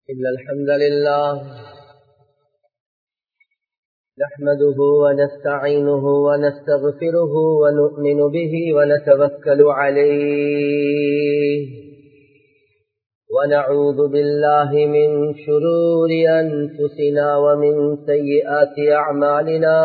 إن الحمد لله نحمده ونستعينه ونستغفره ونؤمن به ونتوكل عليه ونعوذ بالله من شرور أنفسنا ومن سيئات أعمالنا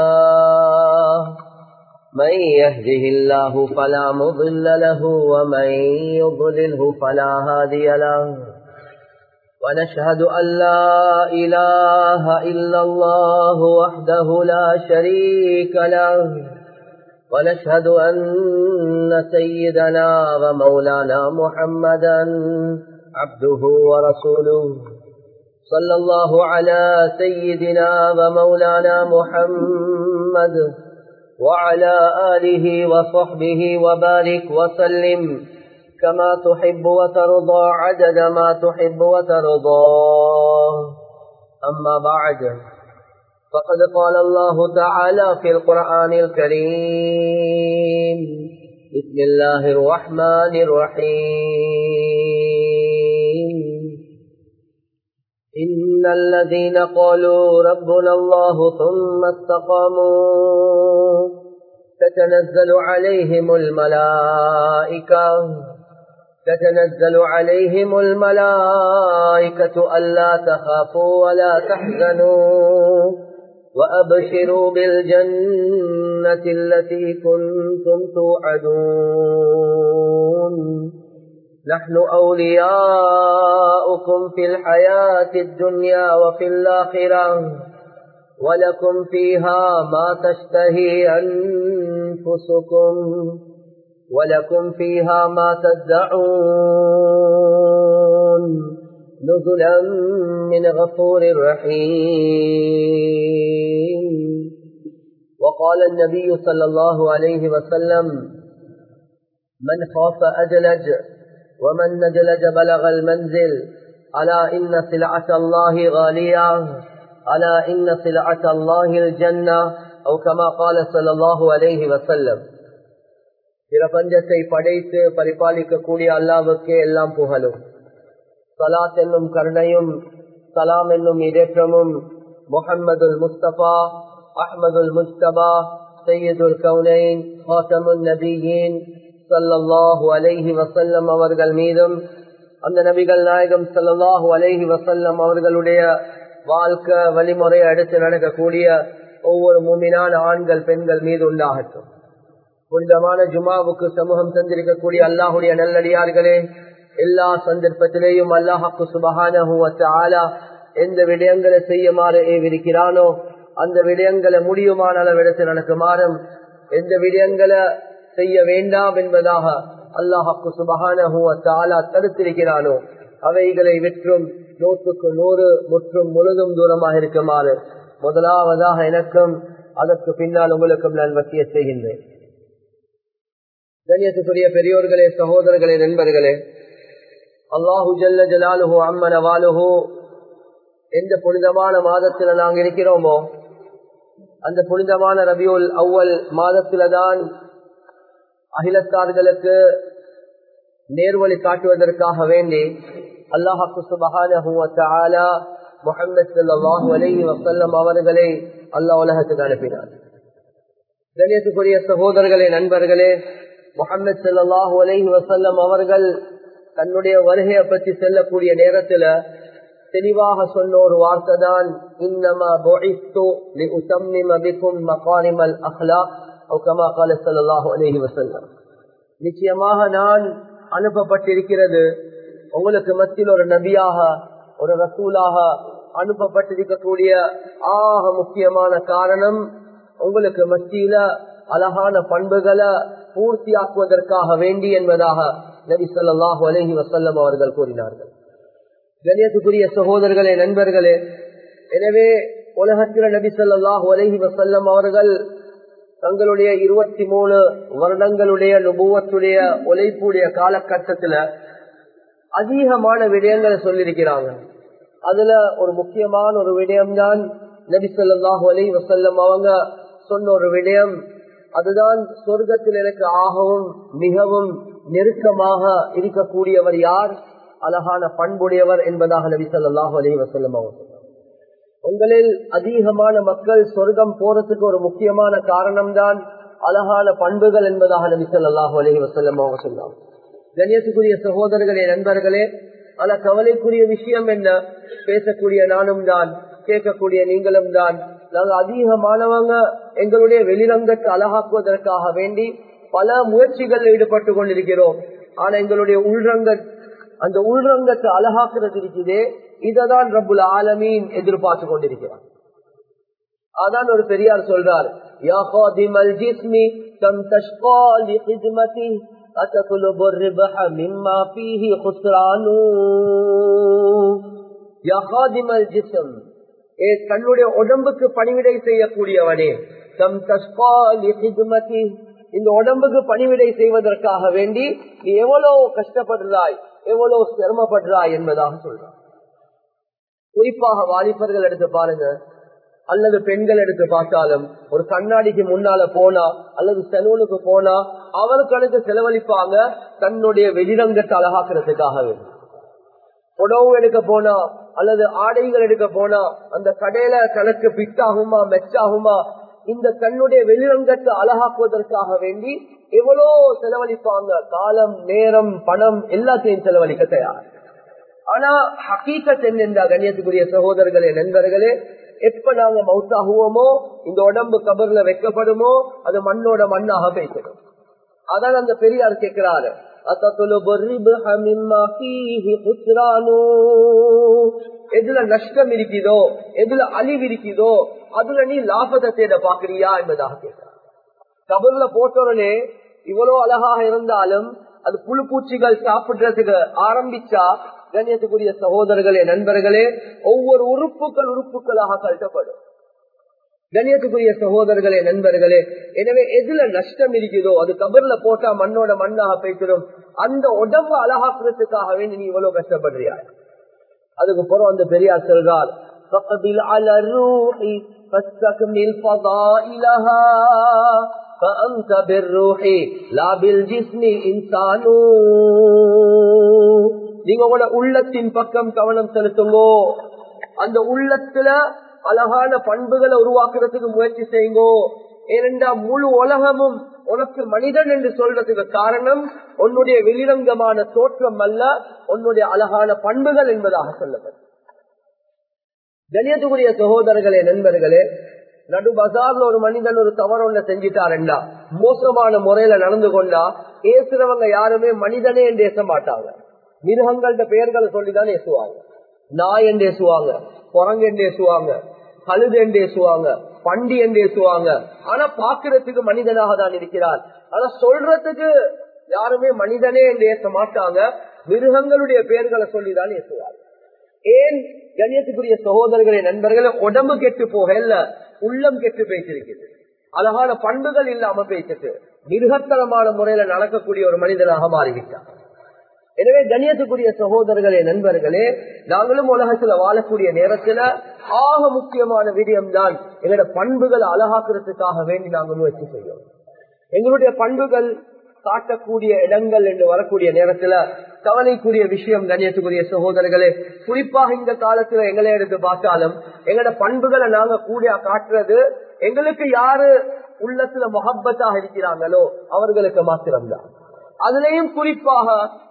من يهده الله فلا مضل له ومن يضلله فلا هادي له ونشهد أن لا إله إلا الله وحده لا شريك له ونشهد أن سيدنا ومولانا محمدا عبده ورسوله صلى الله على سيدنا ومولانا محمد وعلى آله وصحبه وبارك وسلم كما تحب وترضى عدد ما تحب وترضى أما بعد فقد قال الله تعالى في القرآن الكريم بسم الله الرحمن الرحيم إن الذين قالوا ربنا الله ثم استقاموا تتنزل عليهم الملائكة تتنزل عليهم الملائكة ألا تخافوا ولا تحزنوا وأبشروا بالجنة التي كنتم توعدون نحن أولياؤكم في الحياة الدنيا وفي الآخرة ولكم فيها ما تشتهي أنفسكم ولكم فيها ما تدعون نزلا من غفور رحيم وقال النبي صلى الله عليه وسلم من خاف أجلج ومن نجلج بلغ المنزل ألا إن سلعة الله غالية ألا إن سلعة الله الجنة أو كما قال صلى الله عليه وسلم பிரபஞ்சத்தை படைத்து பரிபாலிக்கக்கூடிய அல்லாவுக்கே எல்லாம் புகழும் சலாத் என்னும் கருணையும் சலாம் என்னும் இடேற்றமும் முகம்மதுல் முஸ்தபா அஹமதுல் முஸ்தபா சையதுல் கவுனைன் ஹாசமுல் நபியின் சல்லாஹூ அலைஹி வசல்லம் அவர்கள் மீதும் அந்த நபிகள் நாயகம் சல்லாஹூ அலைஹி வசல்லம் அவர்களுடைய வாழ்க்கை வழிமுறை அடுத்து நடக்கக்கூடிய ஒவ்வொரு மூமினான ஆண்கள் பெண்கள் மீது உண்டாகட்டும் புனிதமான ஜுமாவுக்கு சமூகம் தந்திருக்கக்கூடிய அல்லாஹுடைய நல்லடியார்களே எல்லா சந்தர்ப்பத்திலேயும் அல்லாஹாக்கு சுபகான எந்த விடயங்களை செய்யுமாறு ஏவிருக்கிறானோ அந்த விடயங்களை முடியுமான அளவிடத்தில் நடக்குமாறும் எந்த விடயங்களை செய்ய வேண்டாம் என்பதாக அல்லாஹாக்கு சுபகான தடுத்திருக்கிறானோ அவைகளை விற்றும் நூற்றுக்கு நூறு முற்றும் முழுதும் தூரமாக இருக்குமாறு முதலாவதாக எனக்கும் அதற்கு பின்னால் உங்களுக்கும் நான் வசிய செய்கின்றேன் கண்ணியத்துக்குரிய பெரியோர்களே சகோதரர்களே நண்பர்களே அல்லாஹு ஜல்ல ஜலாலுஹோ அம்மன வாலுஹோ எந்த புனிதமான மாதத்தில் நாங்கள் இருக்கிறோமோ அந்த புனிதமான ரபியுல் அவ்வல் மாதத்தில தான் அகிலத்தார்களுக்கு நேர்வழி காட்டுவதற்காக வேண்டி அல்லாஹாக்கு சுபகான முகமது சல்லாஹூ அலஹி வசல்லம் அவர்களை அல்லாஹ் உலகத்துக்கு அனுப்பினார் கண்ணியத்துக்குரிய சகோதரர்களே நண்பர்களே முகமது சல்லாஹூ அலஹி வசல்லம் அவர்கள் தன்னுடைய வருகையை பற்றி செல்லக்கூடிய நேரத்துல தெளிவாக சொன்ன ஒரு வார்த்தை தான் நிச்சயமாக நான் அனுப்பப்பட்டிருக்கிறது உங்களுக்கு மத்தியில் ஒரு நபியாக ஒரு ரசூலாக அனுப்பப்பட்டிருக்கக்கூடிய ஆக முக்கியமான காரணம் உங்களுக்கு மத்தியில அழகான பண்புகளை பூர்த்தியாக்குவதற்காக வேண்டி என்பதாக நபி சொல்லாஹு அலஹி வசல்லம் அவர்கள் கூறினார்கள் கணியத்துக்குரிய சகோதரர்களே நண்பர்களே எனவே உலகத்தில் நபி சொல்லாஹு அலஹி வசல்லம் அவர்கள் தங்களுடைய இருபத்தி மூணு வருடங்களுடைய நுபுவத்துடைய உழைப்புடைய காலகட்டத்துல அதிகமான விடயங்களை சொல்லியிருக்கிறாங்க அதுல ஒரு முக்கியமான ஒரு விடயம்தான் நபி சொல்லாஹு அலி வசல்லம் அவங்க சொன்ன ஒரு விடயம் அதுதான் சொர்க்கத்தில் எனக்கு ஆகவும் மிகவும் நெருக்கமாக இருக்கக்கூடியவர் யார் அழகான பண்புடையவர் என்பதாக நபி சொல்லாஹு அலி வசல்லம் அவங்க சொன்னார் உங்களில் அதிகமான மக்கள் சொர்க்கம் போறதுக்கு ஒரு முக்கியமான காரணம் தான் அழகான பண்புகள் என்பதாக நபி சொல்லாஹு அலி வசல்லம் அவங்க சொன்னாங்க கண்ணியத்துக்குரிய சகோதரர்களே நண்பர்களே ஆனா கவலைக்குரிய விஷயம் என்ன பேசக்கூடிய நானும் தான் கேட்கக்கூடிய நீங்களும் தான் நாங்க அதிகமானவங்க எங்களுடைய வெளிரங்கத்தை அழகாக்குவதற்காக வேண்டி பல முயற்சிகள் ஈடுபட்டு கொண்டிருக்கிறோம் ஆனா எங்களுடைய உள்ரங்க அந்த உள்ரங்கத்தை அழகாக்குறது இருக்குதே இததான் ரப்புல் ஆலமீன் எதிர்பார்த்து கொண்டிருக்கிறார் அதான் ஒரு பெரியார் சொல்றார் யா காதிமல் ஜிஸ்மி கம் தஷ்கா லி خدمتي أتطلب الربح مما فيه خسران يا خادم الجسم ஏ தன்னுடைய உடம்புக்கு பணிவிடை செய்யக்கூடியவனே தம் தஷ்கா லி خدمتي இந்த உடம்புக்கு பணிவிடை செய்வதற்காக வேண்டி நீ எவ்வளவு கஷ்டப்படுறாய் எவ்வளவு சிரமப்படுறாய் என்பதாக சொல்றான் குறிப்பாக வாலிபர்கள் எடுத்து பாருங்க அல்லது பெண்கள் எடுத்து பார்த்தாலும் ஒரு கண்ணாடிக்கு முன்னால போனா அல்லது செலவுக்கு போனா அவர்களுக்கு செலவழிப்பாங்க தன்னுடைய வெளிரங்கத்தை அழகாக்குறதுக்காக வேண்டும் புடவு எடுக்க போனா அல்லது ஆடைகள் எடுக்க போனா அந்த கடையில தனக்கு பிட்டாகுமா மெச்சாகுமா இந்த தன்னுடைய வெளிரங்கத்தை அழகாக்குவதற்காக வேண்டி எவ்வளோ செலவழிப்பாங்க காலம் நேரம் பணம் எல்லாத்தையும் செலவழிக்க தயார் ஆனா ஹக்கீக்கத் என்ன கண்ணியத்துக்குரிய சகோதரர்களே நண்பர்களே எப்ப நாங்க மவுத்தாகுவோமோ இந்த உடம்பு கபர்ல வைக்கப்படுமோ அது மண்ணோட மண்ணாக பேசணும் அதான் அந்த பெரியார் கேட்கிறாரு எதுல நஷ்டம் இருக்குதோ எதுல அழிவு இருக்குதோ அதுல நீ லாபத்தை தேட பாக்குறியா என்பதாக கேட்கிறார் கபர்ல போட்டோடனே இவ்வளவு அழகாக இருந்தாலும் அது புழு பூச்சிகள் சாப்பிடுறதுக்கு ஆரம்பிச்சா கண்ணியத்துக்குரிய சகோதரர்களே நண்பர்களே ஒவ்வொரு உறுப்புகள் உறுப்புகளாக கழட்டப்படும் கண்ணியத்துக்குரிய சகோதரர்களே நண்பர்களே எனவே எதுல நஷ்டம் இருக்குதோ அது கபர்ல போட்டா மண்ணோட மண்ணாக பேசிடும் அந்த உடம்பு அழகாக்குறதுக்காக வேண்டி நீ இவ்வளவு கஷ்டப்படுறியா அதுக்கு பிறகு அந்த பெரியார் சொல்றார் فقبل على الروح فاستكمل فضائلها فأنت بالروح لا بالجسم إنسان நீங்க உங்களோட உள்ளத்தின் பக்கம் கவனம் செலுத்துங்கோ அந்த உள்ளத்துல அழகான பண்புகளை உருவாக்குறதுக்கு முயற்சி செய்யுங்கோ ஏனென்றா முழு உலகமும் உனக்கு மனிதன் என்று சொல்றதுக்கு காரணம் உன்னுடைய வெளிரங்கமான தோற்றம் அல்ல உன்னுடைய அழகான பண்புகள் என்பதாக சொல்லப்படும் கணியத்துக்குரிய சகோதரர்களே நண்பர்களே நடு பசார்ல ஒரு மனிதன் ஒரு தவறு ஒண்ண செஞ்சிட்டாருண்டா மோசமான முறையில நடந்து கொண்டா ஏசுறவங்க யாருமே மனிதனே என்று ஏச மாட்டாங்க மிருகங்கள்ட பெயர்களை சொல்லிதான் ஏசுவாங்க நாய் என்று ஏசுவாங்க குரங்கு என்று ஏசுவாங்க கழுது என்று ஏசுவாங்க பண்டி என்று ஏசுவாங்க ஆனா பாக்குறதுக்கு மனிதனாக தான் இருக்கிறார் ஆனா சொல்றதுக்கு யாருமே மனிதனே என்று ஏச மாட்டாங்க மிருகங்களுடைய பெயர்களை சொல்லிதான் ஏசுவாங்க ஏன் கண்ணியத்துக்குரிய சகோதரர்களே நண்பர்களே உடம்பு கெட்டு போகல உள்ளம் கெட்டு பேசிருக்குது அழகான பண்புகள் இல்லாம பேசிட்டு மிருகத்தனமான முறையில நடக்கக்கூடிய ஒரு மனிதனாக மாறிவிட்டார் எனவே கண்ணியத்துக்குரிய சகோதரர்களே நண்பர்களே நாங்களும் உலகத்துல வாழக்கூடிய நேரத்துல ஆக முக்கியமான விடயம் தான் எங்களோட பண்புகளை அழகாக்குறதுக்காக வேண்டி நாங்கள் முயற்சி செய்வோம் எங்களுடைய பண்புகள் காட்டக்கூடிய இடங்கள் என்று வரக்கூடிய நேரத்துல கவலைக்குரிய விஷயம் கண்ணியத்துக்குரிய சகோதரர்களே குறிப்பாக இந்த காலத்துல எங்களை எடுத்து பார்த்தாலும் எங்களோட பண்புகளை நாங்க கூட காட்டுறது எங்களுக்கு யாரு உள்ளத்துல மொஹப்பத்தாக இருக்கிறாங்களோ அவர்களுக்கு மாத்திரம்தான் அதுலயும் குறிப்பாக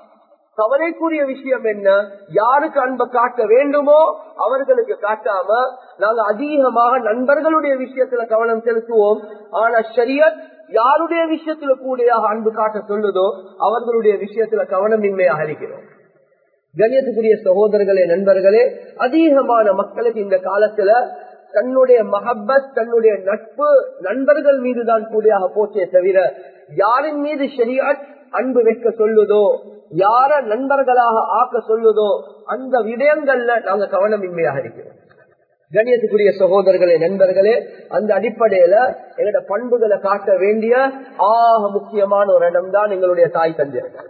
கவலைக்குரிய விஷயம் என்ன யாருக்கு அன்பை காட்ட வேண்டுமோ அவர்களுக்கு காட்டாம நாங்க அதிகமாக நண்பர்களுடைய விஷயத்துல கவனம் செலுத்துவோம் ஆனா ஷரியத் யாருடைய விஷயத்துல கூடியாக அன்பு காட்ட சொல்லுதோ அவர்களுடைய விஷயத்துல கவனமின்மையாக இருக்கிறோம் கண்ணியத்துக்குரிய சகோதரர்களே நண்பர்களே அதிகமான மக்களுக்கு இந்த காலத்துல தன்னுடைய மஹப்பத் தன்னுடைய நட்பு நண்பர்கள் மீதுதான் கூடியாக போச்சே தவிர யாரின் மீது ஷரியாட் அன்பு வைக்க சொல்லுதோ யார நண்பர்களாக ஆக்க சொல்லுதோ அந்த விடயங்கள்ல நாங்க கவனமின்மையாக இருக்கிறோம் கண்ணியத்துக்குரிய சகோதரர்களே நண்பர்களே அந்த அடிப்படையில எங்களோட பண்புகளை காட்ட வேண்டிய ஆக முக்கியமான ஒரு இடம் தான் எங்களுடைய தாய் தந்தையர்கள்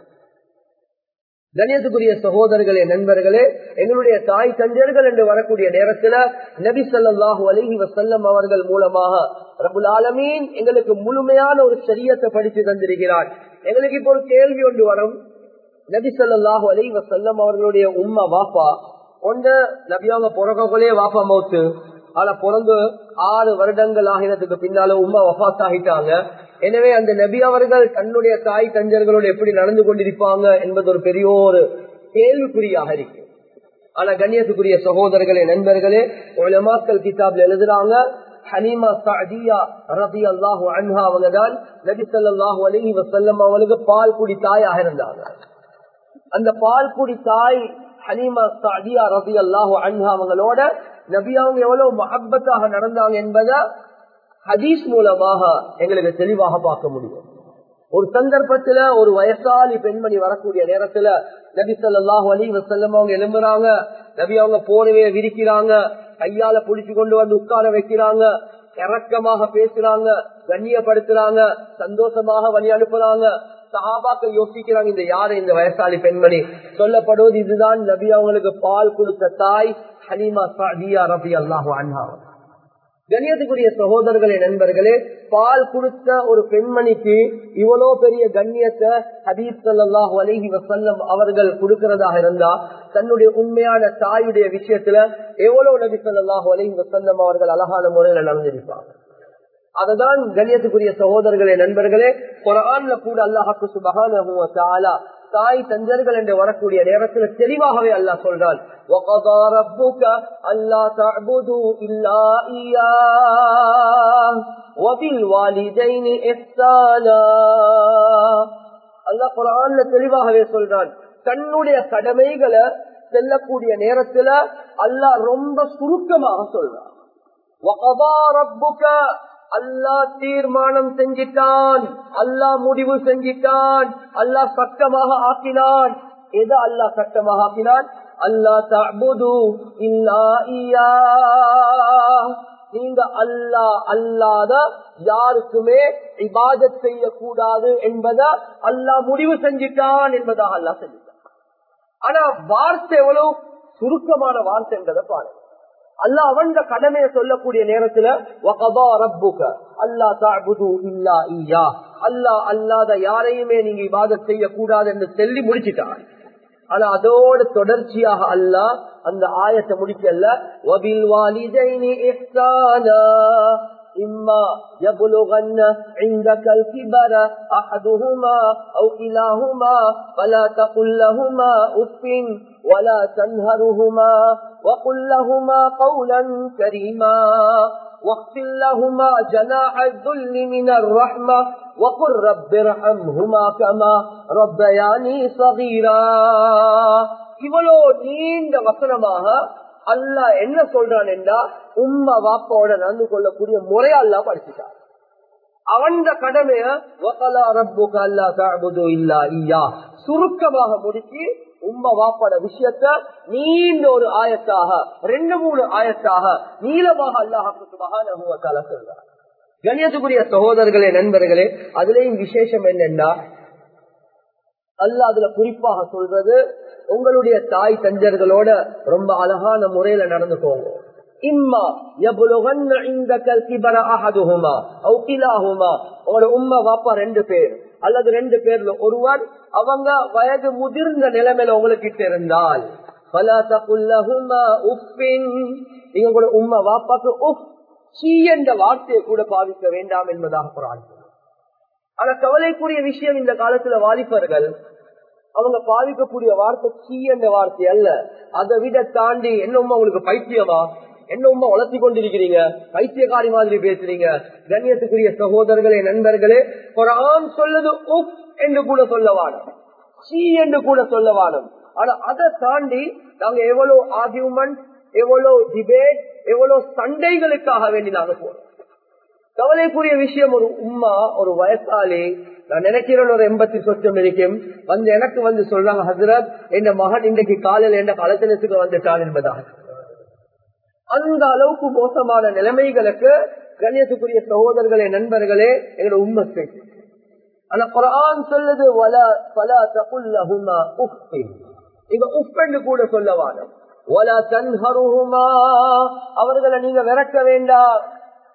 கண்ணியத்துக்குரிய சகோதரர்களே நண்பர்களே எங்களுடைய தாய் தந்தையர்கள் என்று வரக்கூடிய நேரத்துல நபி சொல்லாஹு அலஹி வசல்லம் அவர்கள் மூலமாக ரபுல் ஆலமீன் எங்களுக்கு முழுமையான ஒரு சரியத்தை படித்து தந்திருக்கிறார் எங்களுக்கு இப்போ ஒரு கேள்வி ஒன்று வரும் நபி சொல்லாஹு அலி வசல்லம் அவர்களுடைய உம்மா வாப்பா ஒன்று நபியாங்க பிறக்கக்குள்ளே வாப்பா மௌத்து ஆனா பிறந்து ஆறு வருடங்கள் ஆகினதுக்கு பின்னால உம்மா வஃத் ஆகிட்டாங்க எனவே அந்த நபி அவர்கள் தன்னுடைய தாய் தஞ்சர்களோடு எப்படி நடந்து கொண்டிருப்பாங்க என்பது ஒரு பெரிய ஒரு கேள்விக்குறியாக இருக்கு ஆனா கண்ணியத்துக்குரிய சகோதரர்களே நண்பர்களே உலமாக்கல் கிதாப்ல எழுதுறாங்க ஹலீமா சாதியா ரபி அல்லாஹு அன்ஹா அவங்க தான் நபி சொல்லாஹு அலஹி வசல்லம் அவங்களுக்கு பால் குடி தாயாக இருந்தாங்க அந்த பால் குடி தாய் ஹலீமா சாதியா ரபி அல்லாஹு அன்ஹா அவங்களோட நபி அவங்க எவ்வளவு மஹப்பத்தாக நடந்தாங்க என்பதை ஹதீஸ் மூலமாக எங்களுக்கு தெளிவாக பார்க்க முடியும் ஒரு சந்தர்ப்பத்துல ஒரு வயசாலி பெண்மணி வரக்கூடிய நேரத்துல நபி சொல்லாஹு அலி வசல்லம் அவங்க எழும்புறாங்க நபி அவங்க போனவே விரிக்கிறாங்க கையால புடிச்சு கொண்டு வந்து உட்கார வைக்கிறாங்க இறக்கமாக பேசுறாங்க கண்ணியப்படுத்துறாங்க சந்தோஷமாக வழி அனுப்புறாங்க சஹாபாக்கள் யோசிக்கிறாங்க இந்த யாரு இந்த வயசாலி பெண்மணி சொல்லப்படுவது இதுதான் நபி அவங்களுக்கு பால் கொடுத்த தாய் ஹலீமா சாதியா ரபி அல்லாஹு அன்ஹா கண்ணியத்துக்குரிய சகோதரர்களே நண்பர்களே பால் கொடுத்த ஒரு பெண்மணிக்கு இவ்வளோ பெரிய கண்ணியத்தை ஹபீப் சல்லாஹு அலஹி வசல்லம் அவர்கள் கொடுக்கிறதாக இருந்தா தன்னுடைய உண்மையான தாயுடைய விஷயத்துல எவ்வளவு நபி சொல்லாஹு அலஹி வசல்லம் அவர்கள் அழகான முறையில நடந்திருப்பாங்க அததான் கண்ணியத்துக்குரிய சகோதரர்களே நண்பர்களே குரான்ல கூட அல்லாஹாக்கு சுபகான தாய் தஞ்சர்கள் என்று வரக்கூடிய நேரத்தில் தெளிவாகவே அல்லாஹ் சொல்றான் அல்லாஹ் குரான்ல தெளிவாகவே சொல்றான் தன்னுடைய கடமைகளை செல்லக்கூடிய நேரத்துல அல்லாஹ் ரொம்ப சுருக்கமாக சொல்றான் அல்லாஹ் தீர்மானம் செஞ்சிட்டான் அல்லாஹ் முடிவு செஞ்சிட்டான் அல்லாஹ் சட்டமாக ஆக்கினான் எது அல்லாஹ் சட்டமாக ஆக்கினான் அல்லாஹ் தபுது இல்லா நீங்க அல்லாஹ் அல்லாத யாருக்குமே இபாதத் செய்யக்கூடாது என்பதை அல்லாஹ் முடிவு செஞ்சிட்டான் என்பதாக அல்லாஹ் செஞ்சிட்டான் ஆனா வார்த்தை எவ்வளவு சுருக்கமான வார்த்தை என்பதை பாருங்க அல்லா அவன் கடமையை சொல்லக்கூடிய நேரத்துல அல்லா அல்லாத யாரையுமே நீங்க இவாதம் செய்யக்கூடாது என்று சொல்லி முடிச்சிட்டான் ஆனா அதோட தொடர்ச்சியாக அல்லா அந்த ஆயத்தை முடிக்கல إما يبلغن عندك الكبر أحدهما أو كلاهما فلا تقل لهما أف ولا تنهرهما وقل لهما قولا كريما واغفر لهما جناح الذل من الرحمة وقل رب ارحمهما كما ربياني صغيرا இவ்வளோ நீண்ட வசனமாக அல்லா என்ன சொல்றான் என்றா உம்மா வாப்பாவோட நடந்து கொள்ளக்கூடிய முறையா அல்லா படிச்சுட்டான் அவன் கடமைய சுருக்கமாக முடிச்சு உம்ம வாப்பாட விஷயத்த நீண்ட ஒரு ஆயத்தாக ரெண்டு மூணு ஆயத்தாக நீளமாக அல்லாஹால சொல்றார் கணியத்துக்குரிய சகோதரர்களே நண்பர்களே அதுலயும் விசேஷம் என்னன்னா அல்ல அதுல குறிப்பாக சொல்றது உங்களுடைய தாய் தஞ்சர்களோட ரொம்ப அழகான முறையில நடந்துக்கோங்க இம்மா எவ்வளவு இந்த கல்கிபர அஹதுஹுமா அவுகிலாஹுமா உங்களோட உம்மா வாப்பா ரெண்டு பேர் அல்லது ரெண்டு பேர்ல ஒருவர் அவங்க வயது முதிர்ந்த நிலைமையில உங்களுக்கு இருந்தால் பல தகுல்லஹுமா உப்பின் நீங்க கூட உம்மா வாப்பாக்கு உப் சீ என்ற வார்த்தையை கூட பாவிக்க வேண்டாம் என்பதாக குரான் ஆனா கவலைக்குரிய விஷயம் இந்த காலத்துல வாலிபர்கள் அவங்க பாவிக்கக்கூடிய வார்த்தை சீ என்ற வார்த்தை அல்ல அதை விட தாண்டி என்ன உமா உங்களுக்கு பைத்தியமா என்ன உமா வளர்த்தி கொண்டிருக்கிறீங்க பைத்தியக்காரி மாதிரி பேசுறீங்க கண்ணியத்துக்குரிய சகோதரர்களே நண்பர்களே ஒரு ஆண் சொல்லுது உப் என்று கூட சொல்லவானம் சீ என்று கூட சொல்லவானம் ஆனா அதை தாண்டி நாங்க எவ்வளவு ஆர்கியூமெண்ட் எவ்வளவு டிபேட் எவ்வளவு சண்டைகளுக்காக வேண்டி நாங்க போறோம் கவலைக்குரிய விஷயம் ஒரு உம்மா ஒரு வயசாளி நான் நினைக்கிறேன் ஒரு எண்பத்தி சொச்சம் இருக்கும் வந்து எனக்கு வந்து சொல்றாங்க ஹசரத் என் மகன் இன்றைக்கு காலையில் என்ற கலத்தினத்துக்கு வந்துட்டான் என்பதாக அந்த அளவுக்கு மோசமான நிலைமைகளுக்கு கண்ணியத்துக்குரிய சகோதரர்களே நண்பர்களே எங்களோட உண்மை பேச்சு ஆனா குரான் சொல்லுது வல பல தகுல்லஹுமா உஃபின் இங்க உஃபென்று கூட சொல்லவானம் வல தன்ஹருஹுமா அவர்களை நீங்க விரட்ட வேண்டாம்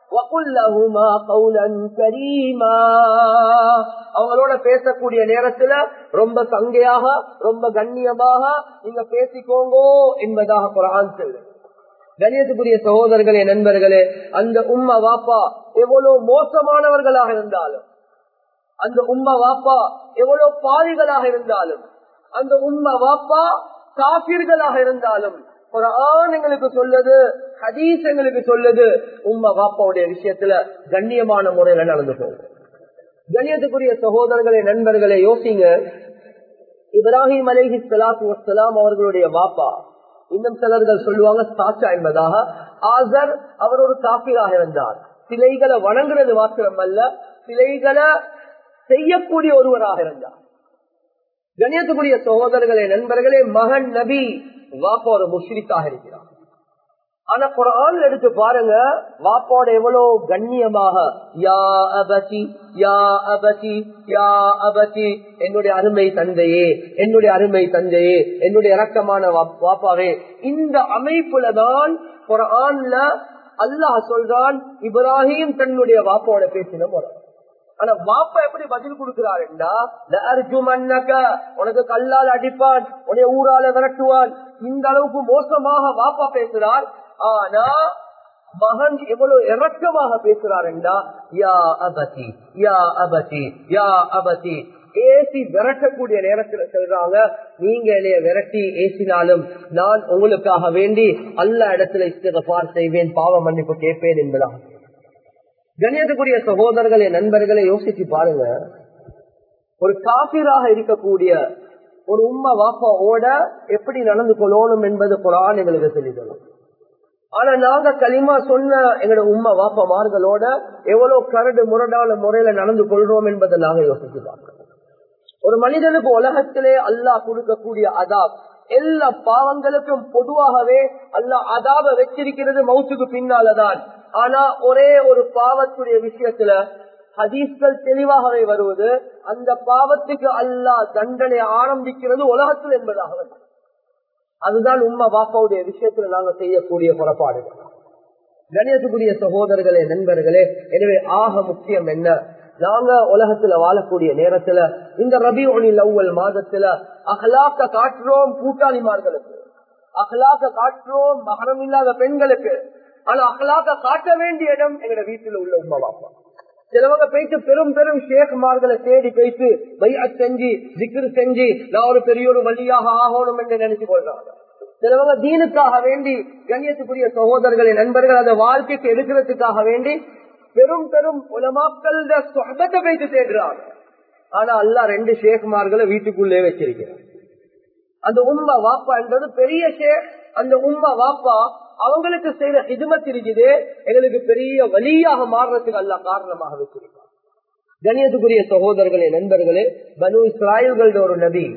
அவங்களோட பேசக்கூடிய நேரத்துல ரொம்ப சங்கையாக ரொம்ப கண்ணியமாக நீங்க பேசிக்கோங்கோ என்பதாக குரான் சொல்லு கணியத்துக்குரிய சகோதரர்களே நண்பர்களே அந்த உம்மா வாப்பா எவ்வளவு மோசமானவர்களாக இருந்தாலும் அந்த உம்மா வாப்பா எவ்வளவு பாவிகளாக இருந்தாலும் அந்த உம்மா வாப்பா காப்பீர்களாக இருந்தாலும் ஒரு ஆண் எங்களுக்கு சொல்லுது ஹதீஸ் எங்களுக்கு சொல்லுது உம்மா வாப்பாவுடைய விஷயத்துல கண்ணியமான முறையில நடந்து போகும் கண்ணியத்துக்குரிய சகோதரர்களே நண்பர்களே யோசிங்க இப்ராஹிம் அலேஹி சலாத்து வசலாம் அவர்களுடைய வாப்பா இன்னும் சிலர்கள் சொல்லுவாங்க சாச்சா என்பதாக ஆசர் அவர் ஒரு காப்பீராக இருந்தார் சிலைகளை வணங்குறது மாத்திரம் அல்ல சிலைகளை செய்யக்கூடிய ஒருவராக இருந்தார் கணியத்துக்குரிய சகோதரர்களே நண்பர்களே மகன் நபி வாப்பா ஒரு முஷ்ரிக்காக இருக்கிறார் ஆனா குரான் எடுத்து பாருங்க வாப்பாவோட எவ்வளவு கண்ணியமாக யா அபதி யா அபதி யா அபதி என்னுடைய அருமை தந்தையே என்னுடைய அருமை தந்தையே என்னுடைய இறக்கமான வாப்பாவே இந்த அமைப்புல தான் குரான்ல அல்லாஹ் சொல்றான் இப்ராஹிம் தன்னுடைய வாப்பாவோட பேசின முறை ஆனா வாப்பா எப்படி பதில் கொடுக்கிறாருண்டா உனக்கு கல்லால் அடிப்பான் உன்னைய ஊரால விரட்டுவான் இந்த அளவுக்கு மோசமாக வாப்பா பேசுறார் ஆனா மகன் எவ்வளவு இறக்கமாக பேசுறாருண்டா யா அபதி யா அபதி யா அபதி ஏசி விரட்டக்கூடிய நேரத்துல சொல்றாங்க நீங்க என்னைய விரட்டி ஏசினாலும் நான் உங்களுக்காக வேண்டி அல்ல இடத்துல இஸ்திகபார் செய்வேன் பாவ மன்னிப்பு கேட்பேன் என்பதாக கண்ணியத்துக்குரிய சகோதரர்களே நண்பர்களை யோசிச்சு பாருங்க ஒரு காபிராக இருக்கக்கூடிய ஒரு உம்மா வாப்பாவோட எப்படி நடந்து கொள்ளணும் என்பது குரான் எங்களுக்கு சொல்லித்தரும் ஆனா நாங்க களிமா சொன்ன எங்களோட உம்மா வாப்பமார்களோட எவ்வளவு கரடு முரடான முறையில நடந்து கொள்றோம் என்பதை நாங்க யோசிச்சு பார்க்கிறோம் ஒரு மனிதனுக்கு உலகத்திலே அல்லாஹ் கொடுக்கக்கூடிய அதாப் எல்லா பாவங்களுக்கும் பொதுவாகவே அல்ல அதாப வச்சிருக்கிறது மவுத்துக்கு பின்னாலதான் ஆனா ஒரே ஒரு பாவத்துடைய விஷயத்துல ஹதீஸ்கள் தெளிவாகவே வருவது அந்த பாவத்துக்கு அல்லாஹ் தண்டனை ஆரம்பிக்கிறது உலகத்தில் என்பதாக வருது அதுதான் உண்மை வாப்பாவுடைய விஷயத்துல நாங்க செய்யக்கூடிய புறப்பாடுகள் கணியத்துக்குரிய சகோதரர்களே நண்பர்களே எனவே ஆக முக்கியம் என்ன நாங்க உலகத்துல வாழக்கூடிய நேரத்துல இந்த ரபி ஒனில் அவ்வல் மாதத்துல அகலாக்க காட்டுறோம் கூட்டாளிமார்களுக்கு அகலாக்க காட்டுறோம் மகரம் இல்லாத பெண்களுக்கு ஆனா அகலாக்க காட்ட வேண்டிய இடம் எங்க வீட்டுல உள்ள உமா பாப்பா சிலவங்க போயிட்டு பெரும் பெரும் ஷேக்மார்களை தேடி போயிட்டு பையா செஞ்சு திக்ரு செஞ்சு நான் ஒரு பெரிய ஒரு வழியாக ஆகணும் என்று நினைச்சு கொள்றாங்க சிலவங்க தீனுக்காக வேண்டி கண்ணியத்துக்குரிய சகோதரர்களை நண்பர்கள் அந்த வாழ்க்கைக்கு எடுக்கிறதுக்காக வேண்டி பெரும் பெரும் உலமாக்கள் சொகத்தை வைத்து தேடுறாங்க ஆனா அல்லா ரெண்டு ஷேக்மார்களை வீட்டுக்குள்ளே வச்சிருக்கிறார் அந்த உண்மை வாப்பான்றது பெரிய ஷேக் அந்த உண்மை வாப்பா அவங்களுக்கு செய்யற ஹிதுமத் இருக்குது எங்களுக்கு பெரிய வழியாக மாறுறதுக்கு அல்ல காரணமாக வச்சிருக்கார் கணியத்துக்குரிய சகோதரர்களே நண்பர்களே பனு இஸ்ராயல்களோட ஒரு நபி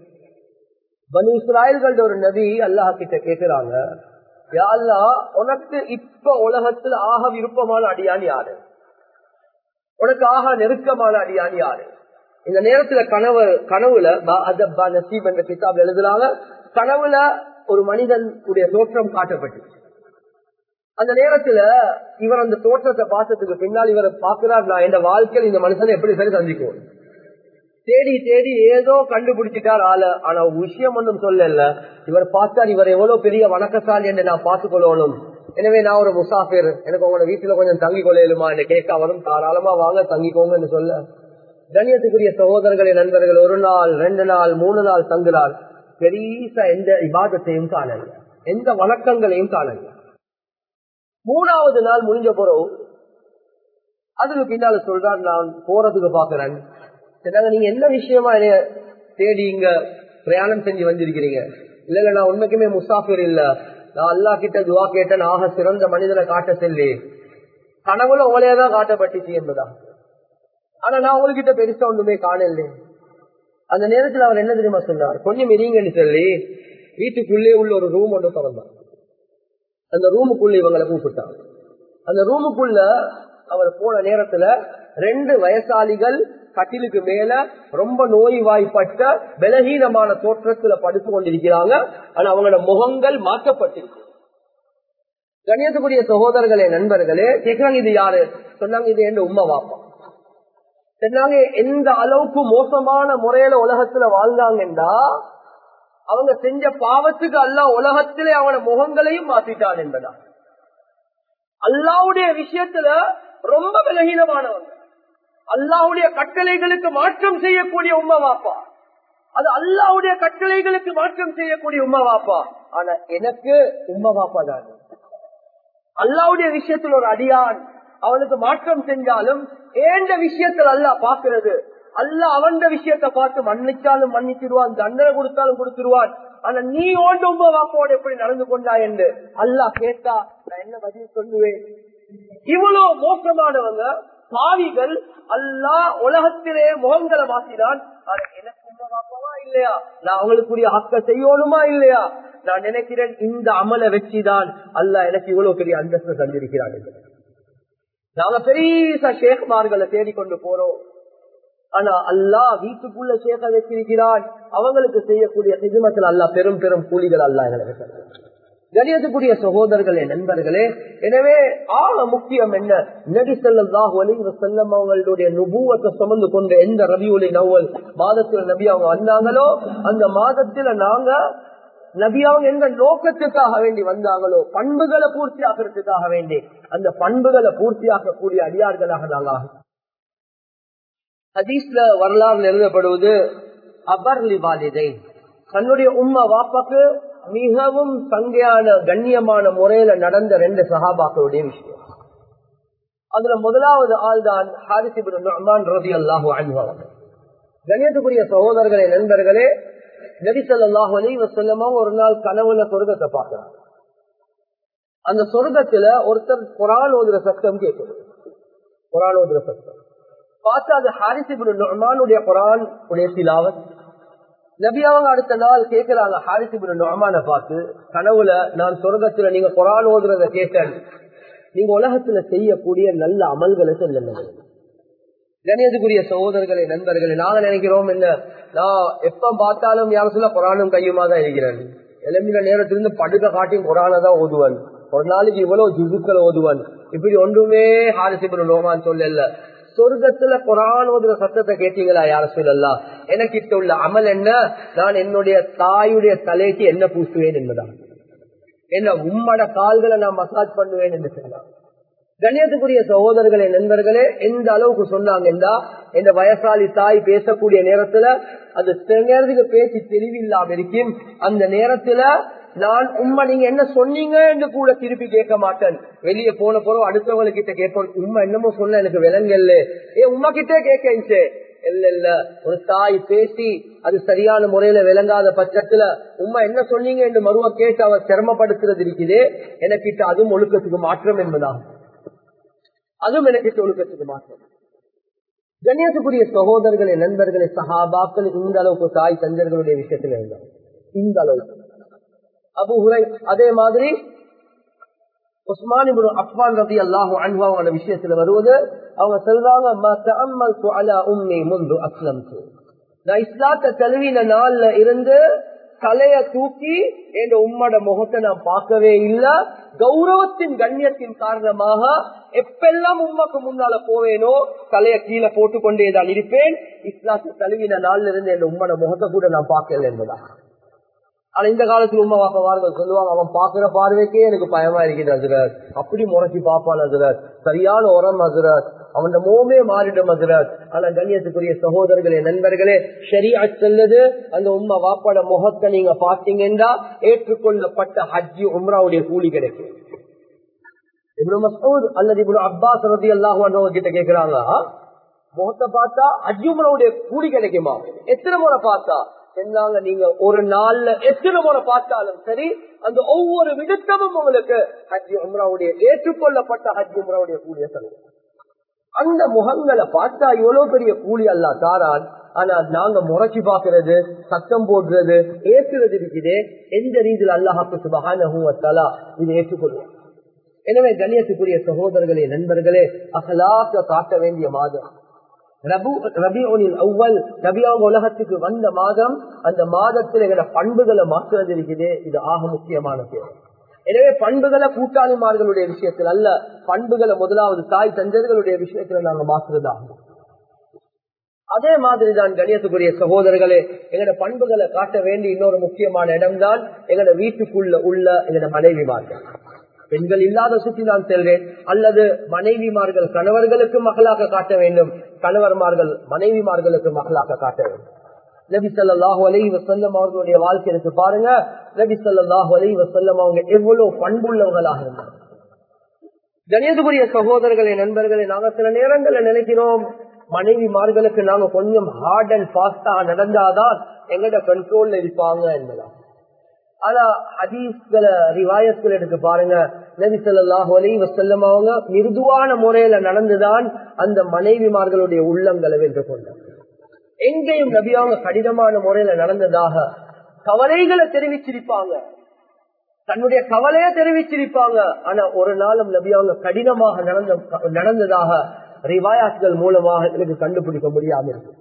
பனு இஸ்ராயல்களோட ஒரு நபி அல்லாஹ் கிட்ட கேக்குறாங்க யாழ்லா உனக்கு இப்ப உலகத்தில் ஆக விருப்பமான அடியான் யாரு உனக்கு ஆக நெருக்கமான அடியான் யாரு இந்த நேரத்துல கனவு கனவுல அதப்பா நசீப் என்ற கிதாப் எழுதுறாங்க கனவுல ஒரு மனிதன் உடைய தோற்றம் காட்டப்பட்டு அந்த நேரத்துல இவர் அந்த தோற்றத்தை பார்த்ததுக்கு பின்னால் இவர் பார்க்கிறார் நான் என் வாழ்க்கையில் இந்த மனுஷனை எப்படி சரி சந்திக்கும் தேடி தேடி ஏதோ கண்டுபிடிச்சிட்டார் ஆள ஆனா விஷயம் ஒன்றும் சொல்லல இவர் பார்த்தார் இவர் எவ்வளவு பெரிய வணக்கசாலி என்று நான் பார்த்துக் கொள்ளணும் எனவே நான் ஒரு முசாஃபிர் எனக்கு உங்களோட வீட்டுல கொஞ்சம் தங்கி கொள்ளையிலுமா என்று கேட்க வரும் தாராளமா வாங்க தங்கிக்கோங்க சொல்ல கண்ணியத்துக்குரிய சகோதரர்களே நண்பர்கள் ஒரு நாள் ரெண்டு நாள் மூணு நாள் தங்குறார் பெரிய எந்த இபாதத்தையும் காணல எந்த வணக்கங்களையும் காணல மூணாவது நாள் முடிஞ்ச பிறகு அதுக்கு பின்னால சொல்றார் நான் போறதுக்கு பாக்குறேன் நீங்க என்ன விஷயமா என்ன தேடி இங்க பிரயாணம் செஞ்சு வந்திருக்கிறீங்க இல்ல இல்ல நான் உண்மைக்குமே முசாஃபிர் இல்ல நான் அல்லா கிட்ட துவா கேட்டேன் ஆக சிறந்த மனிதனை காட்ட செல்லி கனவுல உங்களையதான் காட்டப்பட்டுச்சு என்பதா ஆனா நான் உங்ககிட்ட பெருசா ஒண்ணுமே காணல அந்த நேரத்தில் அவர் என்ன தெரியுமா சொன்னார் கொஞ்சம் இருங்கன்னு சொல்லி வீட்டுக்குள்ளே உள்ள ஒரு ரூம் ஒன்று திறந்தார் அந்த ரூமுக்குள்ள இவங்களை கூப்பிட்டாங்க அந்த ரூமுக்குள்ள அவர் போன நேரத்துல ரெண்டு வயசாளிகள் கட்டிலுக்கு மேல ரொம்ப நோய்வாய்ப்பட்ட பலகீனமான தோற்றத்துல படுத்து கொண்டிருக்கிறாங்க ஆனா அவங்களோட முகங்கள் மாற்றப்பட்டிருக்கு கணியத்துக்குரிய சகோதரர்களே நண்பர்களே கேட்கிறாங்க இது யாரு சொன்னாங்க இது என் உம்மா வாப்பா சொன்னாங்க எந்த அளவுக்கு மோசமான முறையில உலகத்துல வாழ்ந்தாங்கன்றா அவங்க செஞ்ச பாவத்துக்கு அல்லா உலகத்திலே அவன முகங்களையும் மாத்திட்டான் என்பதா அல்லாவுடைய விஷயத்துல ரொம்ப விலகீனமானவங்க அல்லாவுடைய கட்டளைகளுக்கு மாற்றம் செய்யக்கூடிய உம்மா வாப்பா அது அல்லாவுடைய கட்டளைகளுக்கு மாற்றம் செய்யக்கூடிய உம்மா வாப்பா ஆனா எனக்கு உம்மா வாப்பா தான் அல்லாவுடைய விஷயத்தில் ஒரு அடியான் அவனுக்கு மாற்றம் செஞ்சாலும் ஏண்ட விஷயத்தில் அல்லா பாக்குறது அல்ல அவன் விஷயத்த பார்த்து மன்னிச்சாலும் மன்னிச்சிருவான் தண்டனை கொடுத்தாலும் கொடுத்துருவான் ஆனா நீ ஓண்ட உமா வாப்போட எப்படி நடந்து கொண்டா என்று அல்லா கேட்டா நான் என்ன பதில் சொல்லுவேன் இவ்வளவு மோசமானவங்க பாவிகள் அல்லா உலகத்திலே முகங்களை மாத்தினான் ஆனா எனக்கு உமா வாப்பவா இல்லையா நான் அவங்களுக்குரிய ஹக்க செய்யணுமா இல்லையா நான் நினைக்கிறேன் இந்த அமலை வச்சுதான் அல்ல எனக்கு இவ்வளவு பெரிய அந்தஸ்து தந்திருக்கிறான் என்று நாங்க பெரிய ஷேக்மார்களை தேடிக்கொண்டு போறோம் ஆனா அல்லா வீட்டுக்குள்ள சேக வச்சிருக்கிறான் அவங்களுக்கு செய்யக்கூடிய நிஜமத்தில் அல்லா பெரும் பெரும் கூலிகள் அல்லா எங்களுக்கு கணியத்துக்குரிய சகோதரர்களே நண்பர்களே எனவே ஆக முக்கியம் என்ன நடி செல்லம் ஒலிங்க செல்லம் அவங்களுடைய நுபுவத்தை சுமந்து கொண்டு எந்த ரபியுலி நவல் மாதத்துல நபி அவங்க வந்தாங்களோ அந்த மாதத்துல நாங்க நபி அவங்க எந்த நோக்கத்துக்காக வேண்டி வந்தாங்களோ பண்புகளை பூர்த்தி ஆகிறதுக்காக வேண்டி அந்த பண்புகளை பூர்த்தி ஆக்கக்கூடிய அடியார்களாக நாங்கள் ஹதீஸ்ல வரலாறு எழுதப்படுவது அபர்லி வாலிதை தன்னுடைய உம்மா வாப்பாக்கு மிகவும் சங்கையான கண்ணியமான முறையில நடந்த ரெண்டு சகாபாக்களுடைய விஷயம் அதுல முதலாவது ஆள் தான் ஹாரிசிபின் ரவி அல்லாஹு அனுபவம் கண்ணியத்துக்குரிய சகோதரர்களே நண்பர்களே நபிசல்லாஹு அலி வசல்லமா ஒரு நாள் கனவுல சொர்க்கத்தை பார்க்கிறார் அந்த சொர்க்கத்துல ஒருத்தர் குரான் ஓதுற சத்தம் கேட்குது குரான் ஓதுற சத்தம் பார்த்தா அது ஹாரிசிபுன் நொமானுடைய குரான் உடைய திலாவத் நபி அவங்க அடுத்த நாள் கேட்கிறாங்க ஹாரிசிபுன் நொமானை பார்த்து கனவுல நான் சொர்க்கத்துல நீங்க குரான் ஓதுறத கேட்டேன் நீங்க உலகத்துல செய்யக்கூடிய நல்ல அமல்களை சொல்லுங்க கணியத்துக்குரிய சகோதரர்களே நண்பர்களே நாங்க நினைக்கிறோம் என்ன நான் எப்ப பார்த்தாலும் யாரும் சொல்ல குரானும் கையுமா தான் இருக்கிறேன் எழும்பின நேரத்திலிருந்து படுக்க காட்டியும் குரானை தான் ஓதுவன் ஒரு நாளைக்கு இவ்வளவு ஜுதுக்கள் ஓதுவன் இப்படி ஒன்றுமே ஹாரிசிபுன் நோமான்னு சொல்லல சொர்க்கத்துல குரான் ஓதுற சத்தத்தை கேட்டீங்களா யார சொல்லலாம் எனக்கு கிட்ட உள்ள அமல் என்ன நான் என்னுடைய தாயுடைய தலைக்கு என்ன பூசுவேன் என்பதான் என்ன உம்மட கால்களை நான் மசாஜ் பண்ணுவேன் என்று சொன்னான் கண்ணியத்துக்குரிய சகோதரர்களே நண்பர்களே எந்த அளவுக்கு சொன்னாங்கன்னா இந்த வயசாளி தாய் பேசக்கூடிய நேரத்துல அது சில நேரத்துக்கு பேச்சு தெளிவில்லாம இருக்கும் அந்த நேரத்துல நான் உண்மை நீங்க என்ன சொன்னீங்க என்று கூட திருப்பி கேட்க மாட்டேன் வெளியே போன போறோம் அடுத்தவங்க கிட்ட கேட்போம் உண்மை என்னமோ சொன்ன எனக்கு விலங்கல்ல ஏ உமா கிட்டே கேட்க இல்ல இல்ல ஒரு தாய் பேசி அது சரியான முறையில விளங்காத பட்சத்துல உண்மை என்ன சொன்னீங்க என்று மறுவ கேட்டு அவர் சிரமப்படுத்துறது இருக்குது எனக்கிட்ட அதுவும் ஒழுக்கத்துக்கு மாற்றம் என்பதாகும் அதுவும் எனக்கு ஒழுக்கத்துக்கு மாற்றம் கண்ணியத்துக்குரிய சகோதரர்களே நண்பர்களே சஹாபாக்கள் இந்த அளவுக்கு தாய் தஞ்சர்களுடைய விஷயத்துல இருந்தாங்க இந்த அளவுக்கு அபு ஹுரை அதே மாதிரி உஸ்மான் அப்வான் ரவி அல்லாஹு அன்வாவோட விஷயத்துல வருவது அவங்க சொல்றாங்க நான் இஸ்லாத்தை தழுவின நாள்ல இருந்து தலைய தூக்கி என் உம்மோட முகத்தை நான் பார்க்கவே இல்ல கௌரவத்தின் கண்ணியத்தின் காரணமாக எப்பெல்லாம் உம்மக்கு முன்னால போவேனோ தலைய கீழே போட்டு கொண்டேதான் இருப்பேன் இஸ்லாத்தை தழுவின நாள்ல இருந்து என் உம்மோட முகத்தை கூட நான் பார்க்கல என்பதா ஆனா இந்த காலத்துல உமா பாப்பவார்கள் சொல்லுவாங்க அவன் பாக்குற பார்வைக்கே எனக்கு பயமா இருக்குது அசுரத் அப்படி முறைச்சி பாப்பான் அசுரத் சரியான உரம் அசுரத் அவன் மோமே மாறிடும் அசுரத் ஆனா கண்ணியத்துக்குரிய சகோதரர்களே நண்பர்களே சரியா செல்லது அந்த உமா வாப்பாட முகத்தை நீங்க பாத்தீங்கன்னா ஏற்றுக்கொள்ளப்பட்ட ஹஜ்ஜி உம்ராவுடைய கூலி கிடைக்கும் இவ்வளவு மசூத் அல்லது இவ்வளவு அப்பாஸ் ரதி அல்லாஹ் கிட்ட கேக்குறாங்க முகத்தை பார்த்தா ஹஜ்ஜி உம்ராவுடைய கூலி கிடைக்குமா எத்தனை முறை பார்த்தா சொன்னாங்க நீங்க ஒரு நாள்ல எத்தனை முறை பார்த்தாலும் சரி அந்த ஒவ்வொரு விடுத்தமும் உங்களுக்கு ஹஜ் உம்ராவுடைய ஏற்றுக்கொள்ளப்பட்ட ஹஜ் உம்ராவுடைய கூலிய சொல்லுங்க அந்த முகங்களை பார்த்தா எவ்வளவு பெரிய கூலி அல்ல தாரான் ஆனா நாங்க முறைச்சு பாக்குறது சத்தம் போடுறது ஏற்றுறது இருக்குது எந்த ரீதியில் அல்லாஹாக்கு சுபகானா இது ஏற்றுக்கொள்வோம் எனவே கண்ணியத்துக்குரிய சகோதரர்களே நண்பர்களே அகலாக்க காட்ட வேண்டிய மாதம் உலகத்துக்கு வந்த மாதம் அந்த மாதத்தில் எங்களோட பண்புகளை மாற்றுறது இருக்குது இது ஆக முக்கியமான தேவை எனவே பண்புகளை கூட்டாளிமார்களுடைய விஷயத்தில் அல்ல பண்புகளை முதலாவது தாய் தஞ்சர்களுடைய விஷயத்துல நாங்க மாற்றுறதாகும் அதே மாதிரி தான் கணியத்துக்குரிய சகோதரர்களே எங்களோட பண்புகளை காட்ட வேண்டிய இன்னொரு முக்கியமான இடம்தான் எங்களோட வீட்டுக்குள்ள உள்ள எங்களோட மனைவிமார்கள் பெண்கள் இல்லாத சுற்றி நான் செல்வேன் அல்லது மனைவிமார்கள் கணவர்களுக்கு மகளாக காட்ட வேண்டும் கணவர்மார்கள் மனைவிமார்களுக்கு மகளாக காட்ட வேண்டும் நபி சொல்லாஹு அலை வசல்லம் அவர்களுடைய வாழ்க்கை எடுத்து பாருங்க நபி சொல்லாஹு அலை வசல்லம் அவங்க எவ்வளவு பண்புள்ளவர்களாக இருந்தாங்க கணியத்துக்குரிய சகோதரர்களே நண்பர்களே நாங்க சில நேரங்களில் நினைக்கிறோம் மனைவிமார்களுக்கு நாங்க கொஞ்சம் ஹார்ட் அண்ட் ஃபாஸ்டா நடந்தாதான் எங்கட கண்ட்ரோல்ல இருப்பாங்க என்பதா ஆனா ஹதீஸ்களை ரிவாயத்கள் எடுத்து பாருங்க நபி சொல்லாஹு அலி வசல்லம் அவங்க மிருதுவான முறையில நடந்துதான் அந்த மனைவிமார்களுடைய உள்ளங்களை வென்று கொண்டாங்க எங்கேயும் நபி அவங்க கடினமான முறையில நடந்ததாக கவலைகளை தெரிவிச்சிருப்பாங்க தன்னுடைய கவலையை தெரிவிச்சிருப்பாங்க ஆனா ஒரு நாளும் நபி அவங்க கடினமாக நடந்த நடந்ததாக ரிவாயாத்கள் மூலமாக எனக்கு கண்டுபிடிக்க முடியாம இருக்கு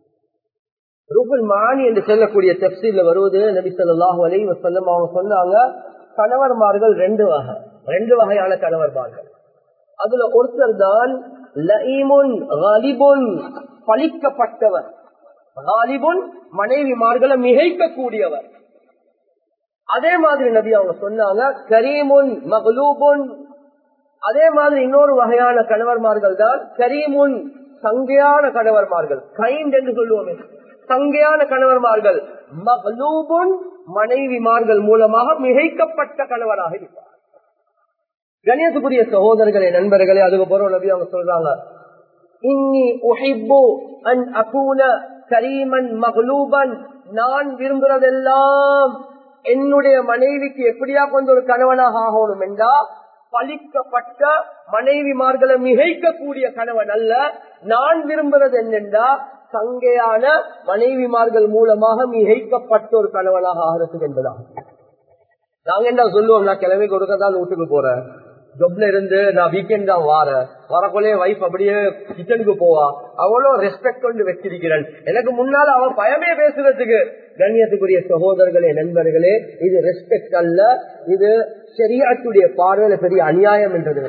ரூபல் மானி என்று சொல்லக்கூடிய தெப்சில வருவது நபி சொல்லாஹு அலி வசல்லம் அவங்க சொன்னாங்க கணவர்மார்கள் ரெண்டு வகை ரெண்டு வகையான கணவர்மார்கள் அதுல ஒருத்தர் தான் லஈமுன் பழிக்கப்பட்டவர் காலிபுன் மனைவிமார்களை மிகைக்க கூடியவர் அதே மாதிரி நபி அவங்க சொன்னாங்க கரீமுன் மகளூபுன் அதே மாதிரி இன்னொரு வகையான கணவர்மார்கள் தான் கரீமுன் சங்கையான கணவர்மார்கள் கைண்ட் என்று சொல்லுவோமே சங்கையான கணவர்மார்கள் மகளூபுன் மனைவிமார்கள் மூலமாக மிகைக்கப்பட்ட கணவராக இருப்பார் கணேசக்குரிய சகோதரர்களே நண்பர்களே அதுக்கு பிறகு நபி அவங்க சொல்றாங்க இன்னி உஹிப்பு அன் அகூன கரீமன் மகளூபன் நான் விரும்புறதெல்லாம் என்னுடைய மனைவிக்கு எப்படியா கொஞ்சம் ஒரு கணவனாக ஆகணும் என்றா பழிக்கப்பட்ட மனைவிமார்களை மிகைக்கக்கூடிய கணவன் அல்ல நான் விரும்புறது என்னென்றா சங்கையான மனைவிமார்கள் மூலமாக மிகைக்கப்பட்ட ஒரு கணவனாக ஆகிறது என்பதாகும் நாங்க என்ன சொல்லுவோம் நான் கிழமை கொடுக்க தான் வீட்டுக்கு போறேன் ஜொப்ல இருந்து நான் வீக்கெண்ட் தான் வாரேன் வரக்குள்ளே வைஃப் அப்படியே கிச்சனுக்கு போவா அவ்வளோ ரெஸ்பெக்ட் கொண்டு வச்சிருக்கிறேன் எனக்கு முன்னால அவன் பயமே பேசுறதுக்கு கண்ணியத்துக்குரிய சகோதரர்களே நண்பர்களே இது ரெஸ்பெக்ட் அல்ல இது சரியாட்டுடைய பார்வையில பெரிய அநியாயம் என்றது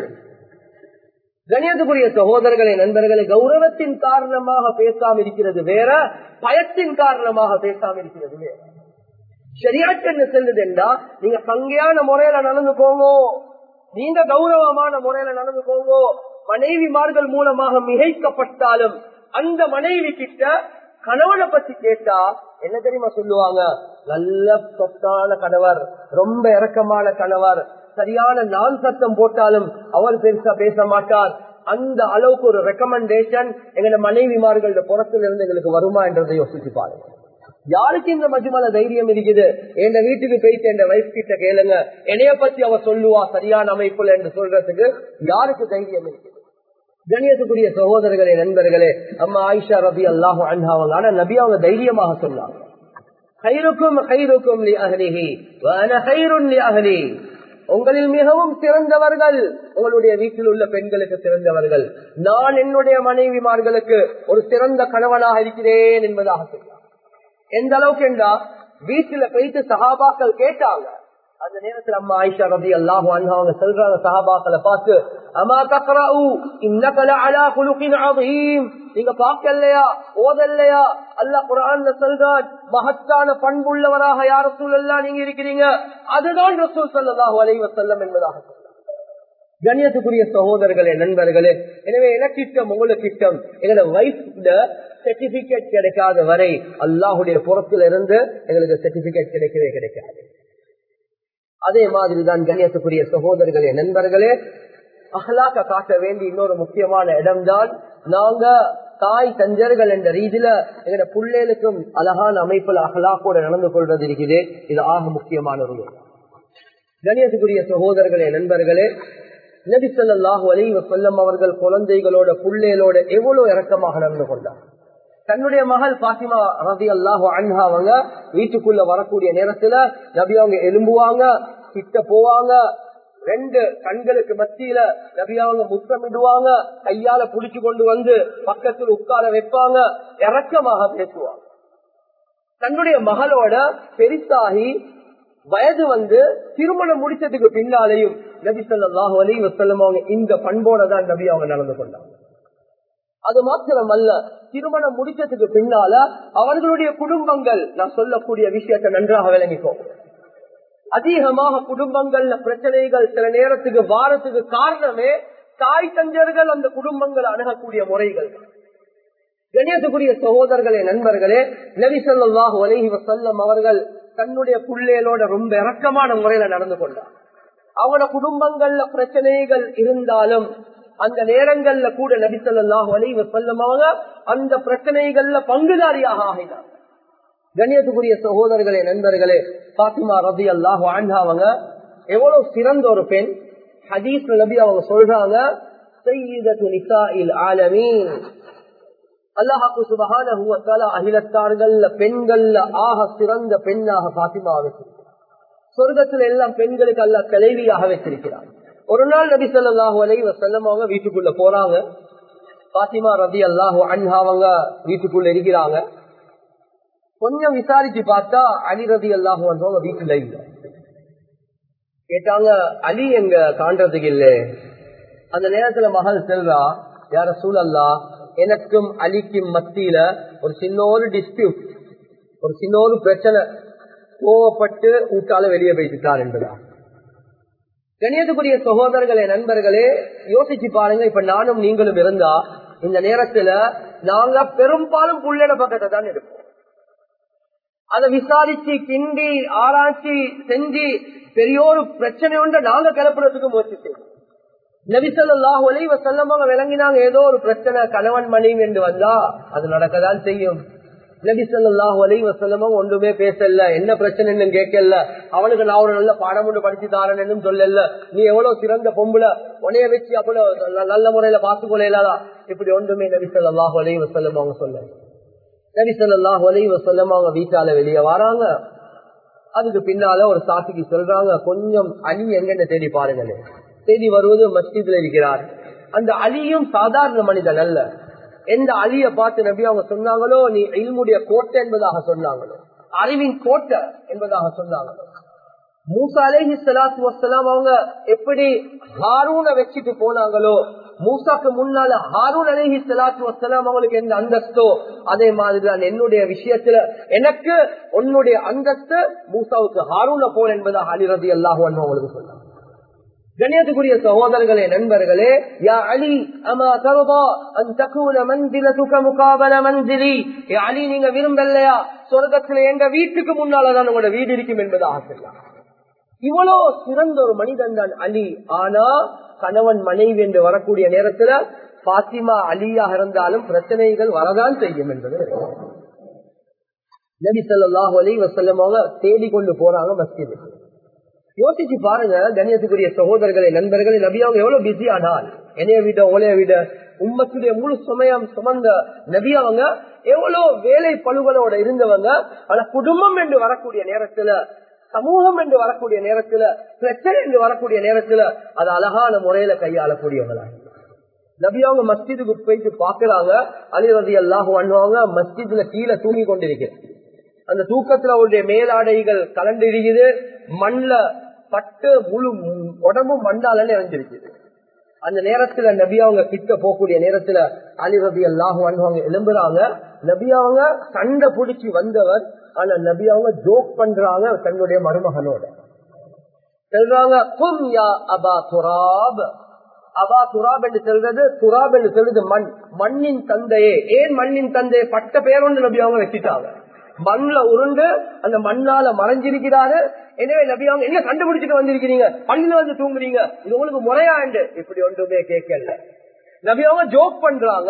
கணியத்துக்குரிய சகோதரர்களே நண்பர்களே கௌரவத்தின் காரணமாக பேசாம இருக்கிறது வேற பயத்தின் காரணமாக பேசாம இருக்கிறது வேற சரியாட்டு என்ன செல்லுது என்றா நீங்க சங்கையான முறையில நடந்து போங்க நீங்க கௌரவமான முறையில நடந்து போங்க மனைவிமார்கள் மூலமாக மிகைக்கப்பட்டாலும் அந்த மனைவி கிட்ட கணவனை பத்தி கேட்டா என்ன தெரியுமா சொல்லுவாங்க நல்ல சொத்தான கணவர் ரொம்ப இறக்கமான கணவர் சரியான நான் சத்தம் போட்டாலும் அவர் பெருசா பேச மாட்டார் அந்த அளவுக்கு ஒரு ரெக்கமெண்டேஷன் எங்க மனைவிமார்களோட புறத்துல இருந்து எங்களுக்கு வருமா என்றதை யோசிச்சு பாருங்க யாருக்கு இந்த மஜ்மல தைரியம் இருக்குது என் வீட்டுக்கு போயிட்டு என் வைஃப் கிட்ட கேளுங்க என்னைய பத்தி அவ சொல்லுவா சரியான அமைப்புல என்று சொல்றதுக்கு யாருக்கு தைரியம் இருக்குது கணியத்துக்குரிய சகோதரர்களே நண்பர்களே அம்மா ஆயிஷா ரபி அல்லாஹு அன்ஹாவங்க ஆனா நபி அவங்க தைரியமாக சொன்னாங்க கைருக்கும் கைருக்கும் அகலி உங்களில் மிகவும் சிறந்தவர்கள் உங்களுடைய வீட்டில் உள்ள பெண்களுக்கு சிறந்தவர்கள் நான் என்னுடைய மனைவிமார்களுக்கு ஒரு சிறந்த கணவனாக இருக்கிறேன் என்பதாக சொன்னார் எந்த அளவுக்கு என்றா வீட்டுல போயிட்டு சகாபாக்கள் கேட்டாங்க அந்த நேரத்தில் அம்மா ஆயிஷா ரபி அல்லாஹு அவங்க சொல்றாங்க சஹாபாக்களை பார்த்து அம்மா தக்ராவு இன்னகல அலா குலுக்கின் அதீம் நீங்க பார்க்கலையா ஓதல்லையா அல்லாஹ் குர்ஆன்ல சொல்றான் மகத்தான பண்புள்ளவராக யார் ரசூலல்லாஹ் நீங்க இருக்கிறீங்க அதுதான் ரசூல் ஸல்லல்லாஹு அலைஹி வஸல்லம் என்பதாக கண்ணியத்துக்குரிய சகோதரர்களே நண்பர்களே எனவே எனக்கிட்டம் உங்களுக்கு கிட்டம் எங்களோட வைஃப் சர்டிபிகேட் கிடைக்காத வரை அல்லாஹுடைய புறத்துல இருந்து எங்களுக்கு சர்டிபிகேட் கிடைக்கவே கிடைக்காது அதே மாதிரிதான் கண்ணியத்துக்குரிய சகோதரர்களே நண்பர்களே அஹ்லாக்க காட்ட வேண்டிய இன்னொரு முக்கியமான இடம்தான் நாங்க தாய் தஞ்சர்கள் என்ற ரீதியில எங்களோட பிள்ளைகளுக்கும் அழகான அமைப்புல அஹ்லாக்கோட நடந்து கொள்வது இருக்குது இது ஆக முக்கியமான ஒரு கண்ணியத்துக்குரிய சகோதரர்களே நண்பர்களே நபி சொல்லாஹு அலைவ சொல்லம் அவர்கள் குழந்தைகளோட புள்ளைகளோட எவ்வளவு இறக்கமாக நடந்து கொண்டார் தன்னுடைய மகள் பாத்திமா ரவி அல்லாஹு அன்ஹா அவங்க வீட்டுக்குள்ள வரக்கூடிய நேரத்துல நபி அவங்க எலும்புவாங்க கிட்ட போவாங்க ரெண்டு கண்களுக்கு மத்தியில நபி அவங்க முத்தமிடுவாங்க கையால புடிச்சு கொண்டு வந்து பக்கத்தில் உட்கார வைப்பாங்க இறக்கமாக பேசுவாங்க தன்னுடைய மகளோட பெரிசாகி வயது வந்து திருமணம் முடிச்சதுக்கு பின்னாலேயும் நபி சொல்லாஹு அலி வசல்லம் அவங்க இந்த பண்போட தான் நபி அவங்க நடந்து கொண்டாங்க அது மாத்திரம் அல்ல திருமணம் முடிச்சதுக்கு பின்னால அவர்களுடைய குடும்பங்கள் நான் சொல்லக்கூடிய விஷயத்தை நன்றாக விளங்கிக்கோ அதிகமாக குடும்பங்கள்ல பிரச்சனைகள் சில நேரத்துக்கு வாரத்துக்கு காரணமே தாய் தஞ்சர்கள் அந்த குடும்பங்கள் அணுகக்கூடிய முறைகள் கணியத்துக்குரிய சகோதரர்களே நண்பர்களே நபி சொல்லாஹு அலஹி வசல்லம் அவர்கள் தன்னுடைய பிள்ளைகளோட ரொம்ப இறக்கமான முறையில நடந்து கொண்டார் அவங்களோட குடும்பங்கள்ல பிரச்சனைகள் இருந்தாலும் அந்த நேரங்கள்ல கூட நபி சொல்லாஹு அலஹி வசல்லம் அவங்க அந்த பிரச்சனைகள்ல பங்குதாரியாக ஆகினார் கண்ணியத்துக்குரிய சகோதரர்களே நண்பர்களே பாத்திமா ரபி அல்லாஹு அவங்க எவ்வளவு சிறந்த ஒரு பெண் ஹதீஸ் நபி அவங்க சொல்றாங்க அல்லாஹாக்கு சுபகான அகிலத்தார்கள்ல பெண்கள்ல ஆக சிறந்த பெண்ணாக பாத்திமா வச்சிருக்கிறார் சொர்க்கத்துல எல்லாம் பெண்களுக்கு அல்ல தலைவியாக வச்சிருக்கிறார் ஒரு நாள் நபி சொல்லாஹு அலை வசல்லம் அவங்க வீட்டுக்குள்ள போறாங்க பாத்திமா ரபி அல்லாஹு அன்ஹா அவங்க வீட்டுக்குள்ள இருக்கிறாங்க கொஞ்சம் விசாரிச்சு பார்த்தா அலி ரதி அல்லாஹு வந்தவங்க வீட்டுல இல்ல கேட்டாங்க அலி எங்க காண்றதுக்கு இல்ல அந்த நேரத்துல மகள் செல்றா யார சூழல்லா எனக்கும் அலிக்கும் மத்தியில ஒரு சின்ன ஒரு டிஸ்பியூட் ஒரு சின்ன ஒரு பிரச்சனை கோவப்பட்டு ஊட்டால வெளியே போயிட்டார் என்பதா கணியத்துக்குரிய சகோதரர்களே நண்பர்களே யோசிச்சு பாருங்க இப்ப நானும் நீங்களும் இருந்தா இந்த நேரத்துல நாங்க பெரும்பாலும் புள்ளட பக்கத்தை தான் இருப்போம் அதை விசாரிச்சு கிண்டி ஆராய்ச்சி செஞ்சு பெரிய ஒரு பிரச்சனை ஒன்று நாங்க கிளப்புறதுக்கு முயற்சி செய்வோம் நபிசல்லாஹு அலைவ செல்லமாக விளங்கினாங்க ஏதோ ஒரு பிரச்சனை கணவன் மனைவி என்று வந்தா அது நடக்கதான் செய்யும் நபிசல்லாஹு அலைவ செல்லமாக ஒன்றுமே பேசல என்ன பிரச்சனைன்னு கேட்கல அவனுக்கு நான் ஒரு நல்ல பாடம் ஒன்று படிச்சு தாரேன்னு சொல்லல நீ எவ்வளவு சிறந்த பொம்புல உனைய வச்சு அவ்வளவு நல்ல முறையில பார்த்து கொள்ளலாதா இப்படி ஒன்றுமே நபிசல்லாஹு அலைவ செல்லம் அவங்க சொல்ல நபிசல்லாஹு அலைவ செல்லம் அவங்க வீட்டால வெளியே வராங்க அதுக்கு பின்னால ஒரு சாட்சிக்கு சொல்றாங்க கொஞ்சம் அணி எங்கன்னு தேடி பாருங்களே தேடி வருவது மஸ்ஜித்ல இருக்கிறார் அந்த அலியும் சாதாரண மனிதன் அல்ல எந்த அலிய பார்த்து நபி அவங்க சொன்னாங்களோ நீ இல்முடைய கோட்டை என்பதாக சொன்னாங்களோ அறிவின் கோட்டை என்பதாக சொன்னாங்களோ மூசா அலேஹி சலாத்து வசலாம் அவங்க எப்படி ஹாரூனை வச்சுட்டு போனாங்களோ மூசாக்கு முன்னால ஹாரூன் அலேஹி சலாத்து வசலாம் அவங்களுக்கு எந்த அந்தஸ்தோ அதே மாதிரிதான் என்னுடைய விஷயத்துல எனக்கு உன்னுடைய அந்தஸ்து மூசாவுக்கு ஹாரூன போல் என்பதாக அலிரதி அல்லாஹு அவங்களுக்கு சொன்னாங்க கண்ணியத்துக்குரிய சகோதரர்களே நண்பர்களே யா அலி அமா தருதா அன் தகுன மந்திலத்துக்க முகாபல மந்திரி அலி நீங்க விரும்பலையா சொர்க்கத்துல எங்க வீட்டுக்கு முன்னாலதான் உங்களோட வீடு இருக்கும் என்பதாக சொல்லலாம் இவ்வளோ சிறந்த ஒரு மனிதன் தான் அலி ஆனா கணவன் மனைவி என்று வரக்கூடிய நேரத்துல பாத்திமா அலியாக இருந்தாலும் பிரச்சனைகள் வரதான் செய்யும் என்பது நபி சொல்லாஹு அலி வசல்லமாக தேடிக்கொண்டு போறாங்க மஸ்ஜிதுக்கு யோசிச்சு பாருங்க கண்ணியத்துக்குரிய சகோதரர்களை நண்பர்களை நபி அவங்க எவ்வளவு பிஸி ஆனால் என்னைய விட ஓலைய விட உம்மத்துடைய முழு சுமயம் சுமந்த நபி அவங்க எவ்வளவு வேலை பழுகளோட இருந்தவங்க ஆனா குடும்பம் என்று வரக்கூடிய நேரத்துல சமூகம் என்று வரக்கூடிய நேரத்துல பிரச்சனை என்று வரக்கூடிய நேரத்துல அது அழகான முறையில கையாளக்கூடியவங்களா நபி அவங்க மஸ்ஜிதுக்கு போயிட்டு பாக்குறாங்க அலிரதி அல்லாஹ் பண்ணுவாங்க மஸ்ஜித்ல கீழே தூங்கி கொண்டிருக்கிறேன் அந்த தூக்கத்துல அவருடைய மேலாடைகள் கலண்டு இருக்குது மண்ல பட்டு முழு உடம்பும் மண்ணால நிறைஞ்சிருக்குது அந்த நேரத்துல நபி அவங்க கிட்ட போகக்கூடிய நேரத்துல அலி ரபி அல்லாஹும் அவங்க எழும்புறாங்க நபி அவங்க சண்டை பிடிச்சி வந்தவர் ஆனா நபி அவங்க ஜோக் பண்றாங்க தன்னுடைய மருமகனோட சொல்றாங்க கும் யா அபா துராப் அபா துராப் என்று சொல்றது துராப் என்று சொல்றது மண் மண்ணின் தந்தையே ஏன் மண்ணின் தந்தையை பட்ட பேர் ஒன்று நபி அவங்க வச்சுட்டாங்க மண்ல உருண்டு அந்த மண்ணால மறைஞ்சிருக்கிறாரு எனவே நபி அவங்க என்ன கண்டுபிடிச்சிட்டு வந்திருக்கிறீங்க பள்ளியில வந்து தூங்குறீங்க இது உங்களுக்கு முறையா என்று இப்படி ஒன்றுமே கேட்கல நபி அவங்க ஜோக் பண்றாங்க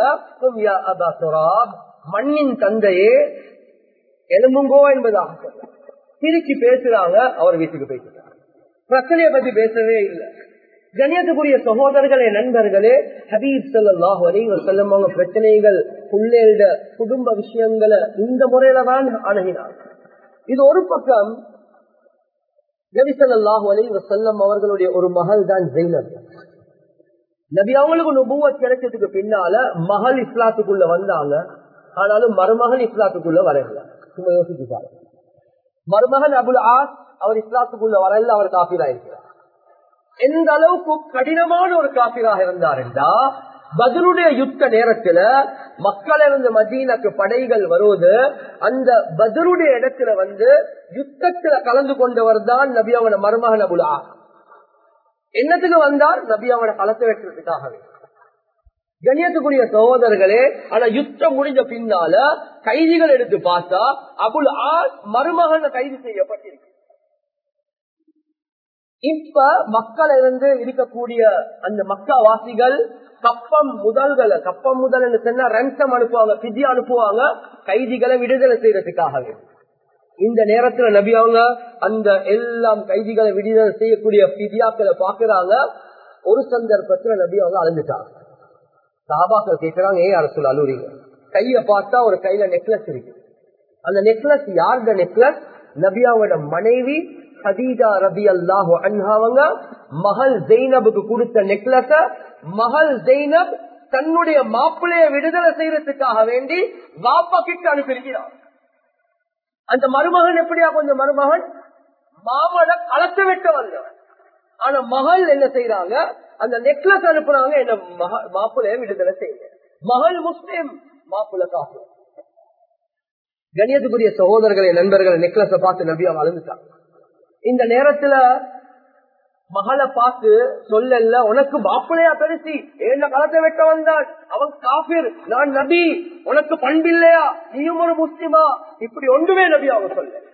மண்ணின் தந்தையே எலும்புங்கோ என்பதாக சொல்ல திருச்சி பேசுறாங்க அவர் வீட்டுக்கு போயிட்டு பிரச்சனையை பத்தி பேசவே இல்லை கணியத்துக்குரிய சகோதரர்களே நண்பர்களே ஹபீப் சல்லாஹ் அலைவர் செல்லமாக பிரச்சனைகள் பிள்ளைகள குடும்ப விஷயங்களை இந்த முறையில தான் அணுகினார் இது ஒரு பக்கம் நபி சல்லாஹூ அலைவர் செல்லம் அவர்களுடைய ஒரு மகள் தான் ஜெயினப் நபி அவங்களுக்கு நுபுவ கிடைச்சதுக்கு பின்னால மகள் இஸ்லாத்துக்குள்ள வந்தாங்க ஆனாலும் மருமகள் இஸ்லாத்துக்குள்ள வரல சும்மா யோசிச்சு பாருங்க மருமகன் அபுல் ஆஸ் அவர் இஸ்லாத்துக்குள்ள வரல அவர் காப்பீரா இருக்கிறார் எந்த அளவுக்கு கடினமான ஒரு காப்பீராக இருந்தார் என்றா பதிலுடைய யுத்த நேரத்துல மக்கள் இருந்து மதீனக்கு படைகள் வருவது அந்த பதிலுடைய இடத்துல வந்து யுத்தத்துல கலந்து கொண்டவர் தான் நபி அவன மருமகன் அபுல் ஆஸ் என்னத்துக்கு வந்தார் நபி அவனை களத்தை வெட்டுறதுக்காகவே கண்ணியத்துக்குரிய சகோதரர்களே ஆனா யுத்தம் முடிஞ்ச பின்னால கைதிகள் எடுத்து பார்த்தா அபுல் ஆஸ் மருமகன் கைது செய்யப்பட்டிருக்கு இப்ப மக்கள் இருந்து இருக்கக்கூடிய அந்த மக்காவாசிகள் கப்பம் முதல்களை கப்பம் முதல் சொன்னா ரன்சம் அனுப்புவாங்க பிதி அனுப்புவாங்க கைதிகளை விடுதலை செய்யறதுக்காகவே இந்த நேரத்துல நபி அவங்க அந்த எல்லாம் கைதிகளை விடுதலை செய்யக்கூடிய பிதியாக்களை பாக்குறாங்க ஒரு சந்தர்ப்பத்துல நபி அவங்க அழுந்துட்டாங்க சாபாக்கள் கேட்கிறாங்க ஏன் அரசு அழுறீங்க கைய பார்த்தா ஒரு கையில நெக்லஸ் இருக்கு அந்த நெக்லஸ் யாருட நெக்லஸ் நபியாவோட மனைவி ஹதீஜா ரபி அல்லாஹு அன்ஹாவங்க மகள் ஜெய்னபுக்கு கொடுத்த நெக்லஸ மகள் ஜெய்னப் தன்னுடைய மாப்பிளைய விடுதலை செய்யறதுக்காக வேண்டி வாப்பா கிட்ட அனுப்பியிருக்கிறார் அந்த மருமகன் எப்படியா கொஞ்சம் மருமகன் மாமட களத்தை வெட்ட வந்தவன் ஆனா மகள் என்ன செய்யறாங்க அந்த நெக்லஸ் அனுப்புறாங்க என்ன மாப்பிளைய விடுதலை செய்யுங்க மகள் முஸ்லிம் மாப்பிள்ள காப்பு கணியத்துக்குரிய சகோதரர்களை நண்பர்கள் நெக்லஸ பார்த்து நபியா வளர்ந்துட்டாங்க இந்த நேரத்துல மகளை பார்த்து சொல்லல உனக்கு மாப்பிளையா பெருசி என்ன களத்தை வெட்ட வந்தான் அவன் காபிர் நான் நபி உனக்கு பண்பில்லையா நீயும் ஒரு முஸ்லிமா இப்படி ஒன்றுமே நபி அவங்க சொல்ல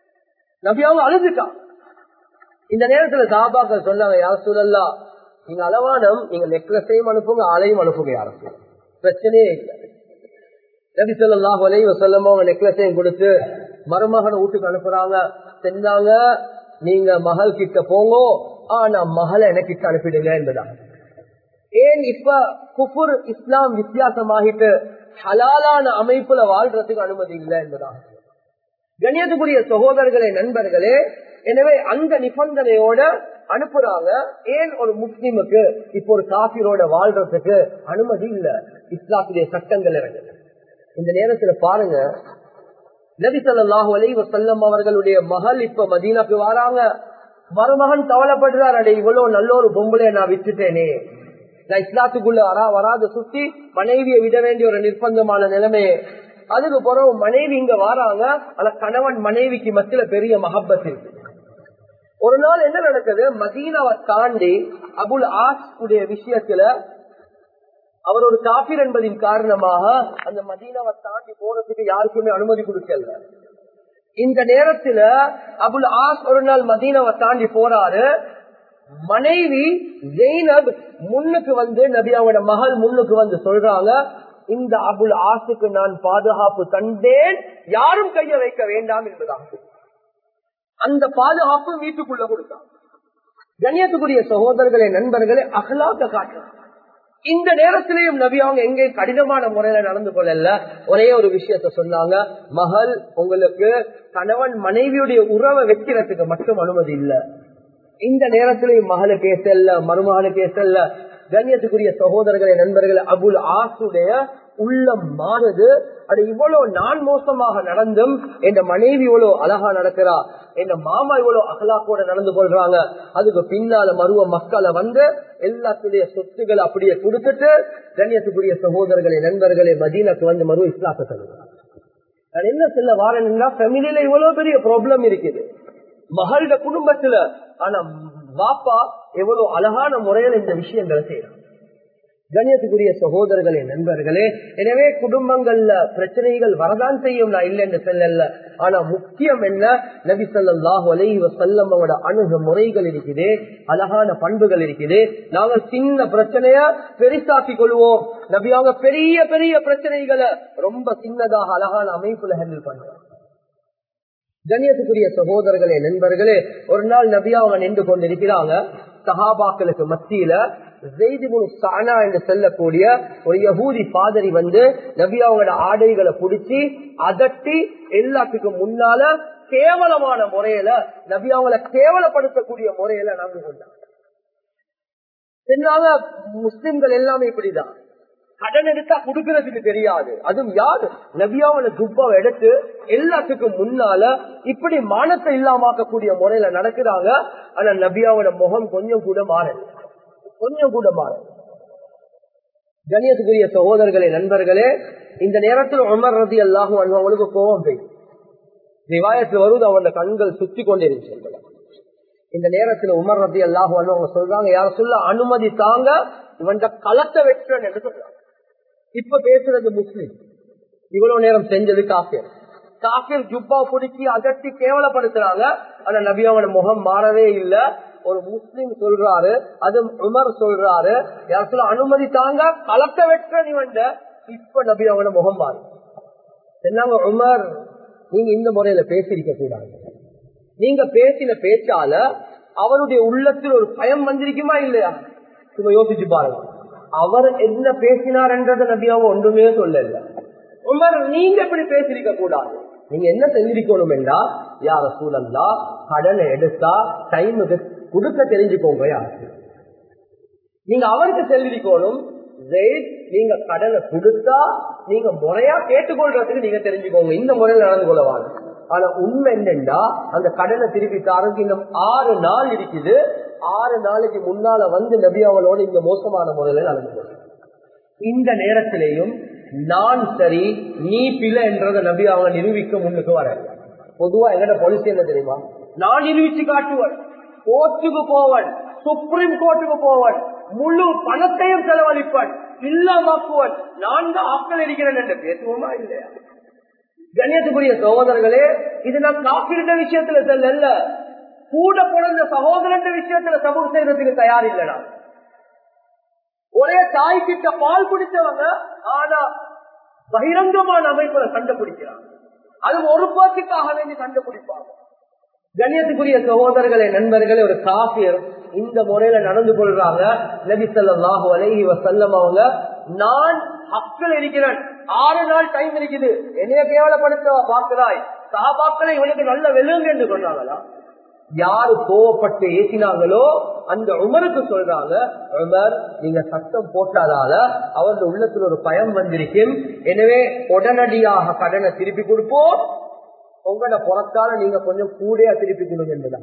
நபி அவங்க அழுதுட்டான் இந்த நேரத்துல சாபாக்கள் சொன்னாங்க யார் சொல்லலா நீங்க அளவானம் நீங்க நெக்லஸையும் அனுப்புங்க ஆளையும் அனுப்புங்க யாரும் பிரச்சனையே இல்லை நபி சொல்லாஹ் வலைவ சொல்லமோ அவங்க நெக்லஸையும் கொடுத்து மருமகனை வீட்டுக்கு அனுப்புறாங்க செஞ்சாங்க நீங்க மகள் கிட்ட போங்க ஆனா மகளை எனக்கிட்ட அனுப்பிடுங்க என்பதா ஏன் இப்ப குஃபுர் இஸ்லாம் வித்தியாசமாகிட்டு ஹலாலான அமைப்புல வாழ்றதுக்கு அனுமதி இல்லை என்பதா கணியத்துக்குரிய சகோதரர்களே நண்பர்களே எனவே அந்த நிபந்தனையோட அனுப்புறாங்க ஏன் ஒரு முஸ்லிமுக்கு இப்போ ஒரு காபிரோட வாழ்றதுக்கு அனுமதி இல்ல இஸ்லாத்துடைய சட்டங்கள் இருக்கு இந்த நேரத்துல பாருங்க நபி சொல்லாஹு அலை வசல்லம் அவர்களுடைய மகள் இப்ப மதீனாக்கு வராங்க மருமகன் கவலைப்படுறார் அடே இவ்வளவு நல்ல ஒரு பொம்பளைய நான் விட்டுட்டேனே நான் இஸ்லாத்துக்குள்ள வரா வராத சுத்தி மனைவியை விட வேண்டிய ஒரு நிர்பந்தமான நிலைமையே அதுக்கு பிறகு மனைவி இங்க வராங்க ஆனா கணவன் மனைவிக்கு மத்தியில பெரிய மஹப்பத் இருக்கு ஒரு நாள் என்ன நடக்குது மதீனாவை தாண்டி அபுல் ஆஸ் உடைய விஷயத்துல அவர் ஒரு காபீர் என்பதின் காரணமாக அந்த மதீனாவை தாண்டி போறதுக்கு யாருக்குமே அனுமதி கொடுக்கல இந்த நேரத்துல அபுல் ஆஸ் ஒரு நாள் மதீனாவை தாண்டி போறாரு மனைவி ஜெயினப் முன்னுக்கு வந்து நபியாவோட மகள் முன்னுக்கு வந்து சொல்றாங்க இந்த அபுல் ஆசுக்கு நான் பாதுகாப்பு தந்தேன் யாரும் கைய வைக்க வேண்டாம் என்பதாக அந்த பாதுகாப்பு வீட்டுக்குள்ள கொடுத்தாங்க கண்ணியத்துக்குரிய சகோதரர்களே நண்பர்களே அகலாக்க காட்டுறாங்க இந்த நேரத்திலேயும் நபி அவங்க எங்கே கடினமான முறையில நடந்து கொள்ளல ஒரே ஒரு விஷயத்த சொன்னாங்க மகள் உங்களுக்கு கணவன் மனைவியுடைய உறவை வைக்கிறதுக்கு மட்டும் அனுமதி இல்ல இந்த நேரத்திலேயும் மகளு பேசல மருமகனு பேசல கண்ணியத்துக்குரிய சகோதரர்களே நண்பர்களே அபுல் ஆசுடைய உள்ளம் மாறுது அது இவ்வளவு நான் மோசமாக நடந்தும் என் மனைவி இவ்வளவு அழகா நடக்கிறா என் மாமா இவ்வளவு அகலாக்கோட நடந்து கொள்றாங்க அதுக்கு பின்னால மருவ மக்களை வந்து எல்லாத்துடைய சொத்துக்களை அப்படியே கொடுத்துட்டு கண்ணியத்துக்குரிய சகோதரர்களே நண்பர்களே மதீனக்கு வந்து மருவ இஸ்லாத்தை சொல்லுறாங்க நான் என்ன சொல்ல வாரேன்னா ஃபேமிலியில இவ்வளவு பெரிய ப்ராப்ளம் இருக்குது மகளோட குடும்பத்துல ஆனா பாப்பா எவ்வளவு அழகான முறையில இந்த விஷயங்களை செய்யறான் கண்ணியத்துக்குரிய சகோதரர்களே நண்பர்களே எனவே குடும்பங்கள்ல பிரச்சனைகள் வரதான் செய்யும் நான் இல்லை என்று சொல்லல ஆனா முக்கியம் என்ன நபி சொல்லாஹு அலை வசல்லம் அவட அணுகு முறைகள் இருக்குது அழகான பண்புகள் இருக்குது நாங்க சின்ன பிரச்சனைய பெருசாக்கி கொள்வோம் நபி அவங்க பெரிய பெரிய பிரச்சனைகளை ரொம்ப சின்னதாக அழகான அமைப்புல ஹேண்டில் பண்றோம் கண்ணியத்துக்குரிய சகோதரர்களே நண்பர்களே ஒரு நாள் நபியா அவங்க நின்று கொண்டிருக்கிறாங்க சஹாபாக்களுக்கு மத்தியில சானா என்று சொல்லக்கூடிய ஒரு யகூதி பாதரி வந்து நபியாவோட ஆடைகளை புடிச்சு அதட்டி எல்லாத்துக்கும் முன்னால கேவலமான முறையில நபியாவங்களை கேவலப்படுத்தக்கூடிய முறையில நடந்து கொண்டாங்க முஸ்லிம்கள் எல்லாமே இப்படிதான் கடன் எடுத்தா கொடுக்கறதுக்கு தெரியாது அதுவும் யாரு நபியாவோட துப்பாவை எடுத்து எல்லாத்துக்கும் முன்னால இப்படி மானத்தை இல்லாமக்கக்கூடிய முறையில நடக்கிறாங்க ஆனா நபியாவோட முகம் கொஞ்சம் கூட மாறல கொஞ்சம் கூட மாறல கண்ணியத்துக்குரிய சகோதரர்களே நண்பர்களே இந்த நேரத்தில் உமர் ரதி அல்லாஹும் அவங்களுக்கு கோபம் பெய்யும் ரிவாயத்தில் வருவது அவனோட கண்கள் சுத்தி கொண்டிருச்சு இந்த நேரத்தில் உமர் ரதி அல்லாஹு அவங்க சொல்றாங்க யார சொல்ல அனுமதி தாங்க இவன் களத்தை வெற்றன் என்று சொல்றாங்க இப்ப பேசுறது முஸ்லிம் இவ்வளவு நேரம் செஞ்சது காஃபியர் காஃபியர் ஜுப்பா பிடிச்சி அகட்டி கேவலப்படுத்துறாங்க ஆனா நபியாவோட முகம் மாறவே இல்லை ஒரு முஸ்லிம் சொல்றாரு அது உமர் சொல்றாரு யார் சொல்ல அனுமதி தாங்க களத்தை வெற்ற நீ வந்த இப்ப நபி அவனோட முகம் மாறி சொன்னாங்க உமர் நீங்க இந்த முறையில பேசிருக்க கூடாது நீங்க பேசின பேச்சால அவருடைய உள்ளத்தில் ஒரு பயம் வந்திருக்குமா இல்லையா சும்மா யோசிச்சு பாருங்க அவர் என்ன பேசினார் என்றத நபியாவ ஒன்றுமே சொல்லல உமர் நீங்க எப்படி பேசிருக்க கூடாது நீங்க என்ன செஞ்சிருக்கணும் என்றா யார சூழல்லா கடனை எடுத்தா டைமுக்கு கொடுக்க தெரிஞ்சுக்கோங்க யார் நீங்க அவருக்கு செல்லிக்கணும் நீங்க கடனை கொடுத்தா நீங்க முறையா கேட்டுக்கொள்றதுக்கு நீங்க தெரிஞ்சுக்கோங்க இந்த முறையில் நடந்து கொள்ளவாங்க ஆனா உண்மை என்னண்டா அந்த கடனை திருப்பி தாரதுக்கு இன்னும் ஆறு நாள் இருக்குது ஆறு நாளைக்கு முன்னால வந்து நபி அவளோட இந்த மோசமான முறையில நடந்து கொள்ளும் இந்த நேரத்திலையும் நான் சரி நீ பிழை என்றதை நபி அவங்க நிரூபிக்க முன்னுக்கு வர பொதுவா எங்கட பாலிசி என்ன தெரியுமா நான் நிரூபிச்சு காட்டுவன் கோர்ட்டுக்கு போவன் சுப்ரீம் கோர்ட்டுக்கு போவன் முழு பணத்தையும் செலவழிப்பன் இல்லாமக்குவன் நான் தான் ஆக்கள் இருக்கிறேன் என்று பேசுவோமா இல்லையா கண்ணியத்துக்குரிய சகோதரர்களே இது நான் காப்பீடு விஷயத்துல செல்ல கூட பிறந்த சகோதரன் விஷயத்துல சமூகம் செய்யறதுக்கு தயார் இல்லைனா ஒரே தாய் கிட்ட பால் குடிச்சவங்க ஆனா பகிரங்கமான அமைப்புல சண்டை பிடிக்கிறாங்க அது ஒரு பாட்டுக்காக வேண்டி சண்டை பிடிப்பாங்க கண்ணியத்துக்குரிய சகோதரர்களே நண்பர்களே ஒரு காபியர் இந்த முறையில நடந்து கொள்றாங்க நபி சொல்லாஹு அலைஹி வசல்லம் அவங்க நான் மக்கள் இருக்கிறேன் ஆறு நாள் டைம் இருக்குது என்னைய கேவலப்படுத்த பார்க்கிறாய் சாபாக்களை இவனுக்கு நல்ல வெளுங்க என்று சொன்னாங்களா யாரு கோவப்பட்டு ஏசினாங்களோ அந்த உமருக்கு சொல்றாங்க உமர் நீங்க சத்தம் போட்டாதால அவரது உள்ளத்துல ஒரு பயம் வந்திருக்கும் எனவே உடனடியாக கடனை திருப்பி கொடுப்போம் உங்களோட புறத்தால நீங்க கொஞ்சம் கூடையா திருப்பி கொடுங்க என்பதாக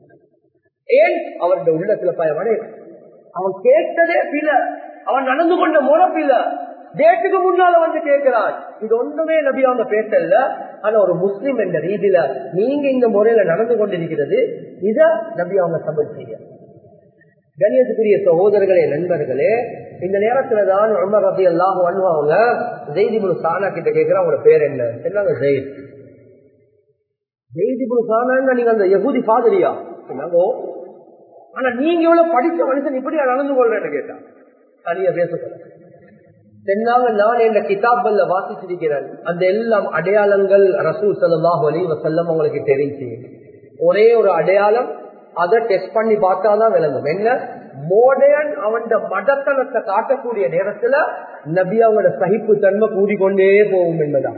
ஏன் அவருடைய உள்ளத்துல பயமடை அவன் கேட்டதே பில அவன் நடந்து கொண்ட முறப்பில்ல டேட்டுக்கு முன்னால வந்து கேட்கிறான் இது ஒன்றுமே நபி அவங்க பேசல ஆனா ஒரு முஸ்லிம் என்ற ரீதியில நீங்க இந்த முறையில நடந்து கொண்டிருக்கிறது இத நபி அவங்க சபல் செய்ய கணியத்துக்குரிய சகோதரர்களே நண்பர்களே இந்த நேரத்துல தான் உமர் ரபி எல்லாம் அவங்க ஜெய்தி முழு சானா கிட்ட கேட்கிற அவங்களோட பேர் என்ன என்னங்க ஜெயித் ஜெய்தி முழு சானா நீங்க அந்த யகுதி ஃபாதரியா என்னங்கோ ஆனா நீங்க எவ்வளவு படிச்ச மனுஷன் இப்படியா நடந்து கொள்றேன்னு கேட்டான் தனியா பேச தென்னாங்க நான் என்ற கிதாபல்ல வாசிச்சிருக்கிறேன் அந்த எல்லாம் அடையாளங்கள் ரசூல் சல்லாஹ் அலி வசல்லம் உங்களுக்கு தெரிஞ்சு ஒரே ஒரு அடையாளம் அதை டெஸ்ட் பண்ணி பார்த்தாதான் விளங்கும் என்ன மோடையன் அவன் மடத்தனத்தை காட்டக்கூடிய நேரத்துல நபி அவங்களோட சகிப்பு தன்மை கூடிக்கொண்டே போகும் என்பதான்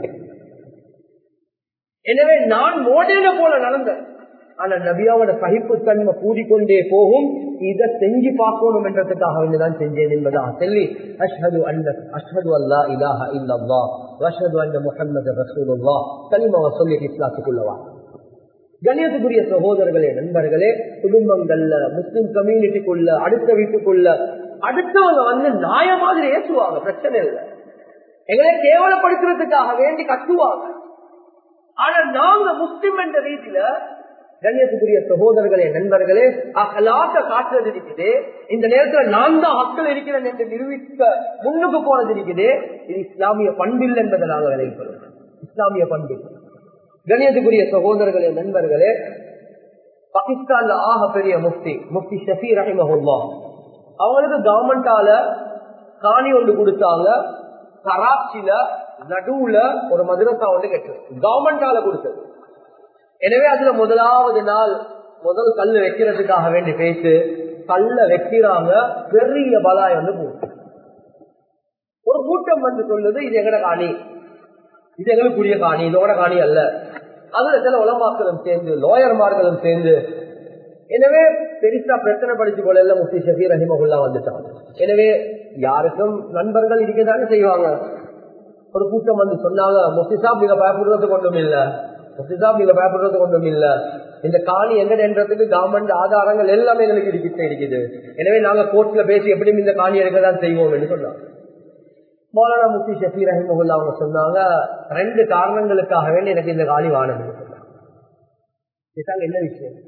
எனவே நான் மோடையனை போல நடந்தேன் ஆனா நபியாவோட சகிப்புத்தன்மை கூடிக்கொண்டே போகும் இதை செஞ்சு பார்க்கணும் என்றதுக்காக வேண்டிதான் செஞ்சேன் என்பதா சொல்லி அஷ்ஹது அல்ல அஷ்ஹது அல்லா இலாஹ இல்லல்லா அஷ்ஹது அல்ல முஹம்மது ரசூலுல்லா கலிமாவை சொல்லி இஸ்லாத்துக்குள்ளவா கணியத்துக்குரிய சகோதரர்களே நண்பர்களே குடும்பங்கள்ல முஸ்லிம் கம்யூனிட்டிக்குள்ள அடுத்த வீட்டுக்குள்ள அடுத்தவங்க வந்து நாய மாதிரி ஏசுவாங்க பிரச்சனை இல்லை எங்களை கேவலப்படுத்துறதுக்காக வேண்டி கட்டுவாங்க ஆனா நாங்க முஸ்லிம் என்ற ரீதியில கண்ணியத்துக்குரிய சகோதரர்களே நண்பர்களே அகலாக்க காட்டுறது இருக்குது இந்த நேரத்துல நான் தான் மக்கள் இருக்கிறேன் என்று நிரூபிக்க முன்னுக்கு போறது இருக்குது இது இஸ்லாமிய பண்பில் என்பதை நாங்கள் விளைவிக்கிறோம் இஸ்லாமிய பண்பில் கண்ணியத்துக்குரிய சகோதரர்களே நண்பர்களே பாகிஸ்தான்ல ஆக பெரிய முஃப்தி முஃப்தி ஷஃபி ரஹிமஹுல்லா அவங்களுக்கு கவர்மெண்டால காணி ஒன்று கொடுத்தாங்க கராச்சியில நடுவுல ஒரு மதுரசா ஒன்று கெட்டது கவர்மெண்டால கொடுத்தது எனவே அதுல முதலாவது நாள் முதல் கல்லு வைக்கிறதுக்காக வேண்டி பேசு கல்ல வைக்கிறாங்க பெரிய பலாய் வந்து போகும் ஒரு கூட்டம் வந்து சொல்லுது இது எங்கட காணி இது எங்களுக்குரிய காணி இதோட காணி அல்ல அதுல சில உலமாக்களும் சேர்ந்து லோயர்மார்களும் சேர்ந்து எனவே பெருசா பிரச்சனை படிச்சு கொள்ள முஃப்தி ஷபீர் ரஹிமகுல்லா வந்துட்டாங்க எனவே யாருக்கும் நண்பர்கள் இருக்கதானே செய்வாங்க ஒரு கூட்டம் வந்து சொன்னாங்க முஸ்திசாப் நீங்க பயப்படுறது கொண்டும் இல்ல முஸ்திசாப் நீங்க பயப்படுறது கொண்டும் இல்ல இந்த காணி எங்கன்றதுக்கு கவர்மெண்ட் ஆதாரங்கள் எல்லாமே எங்களுக்கு இருக்கிட்ட இருக்குது எனவே நாங்க கோர்ட்ல பேசி எப்படியும் இந்த காணி எடுக்கதான் செய்வோம் என்று சொன்னாங்க மௌலானா முஃப்தி ஷஃபி ரஹிமகுல்லா அவங்க சொன்னாங்க ரெண்டு காரணங்களுக்காக வேண்டி எனக்கு இந்த காணி வானம் கேட்டாங்க என்ன விஷயம்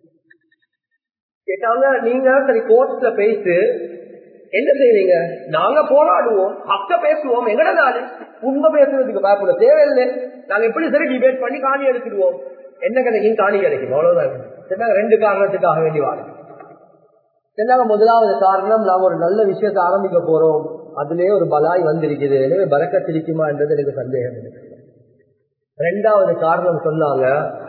கேட்டாங்க நீங்க சரி கோர்ட்ல பேசி என்ன செய்வீங்க நாங்க போராடுவோம் ஹக்க பேசுவோம் எங்கட நாடு உண்மை பேசுறதுக்கு பயப்பட தேவையில்லை நாங்க எப்படி சரி டிபேட் பண்ணி காணி எடுத்துடுவோம் என்ன கிடைக்கும் காணி கிடைக்கும் அவ்வளவுதான் சொன்னாங்க ரெண்டு காரணத்துக்காக வேண்டி வாங்க சொன்னாங்க முதலாவது காரணம் நாங்க ஒரு நல்ல விஷயத்தை ஆரம்பிக்க போறோம் அதுலயே ஒரு பலாய் வந்திருக்குது எனவே பறக்க இருக்குமா என்றது எனக்கு சந்தேகம் இருக்கு ரெண்டாவது காரணம் சொன்னாங்க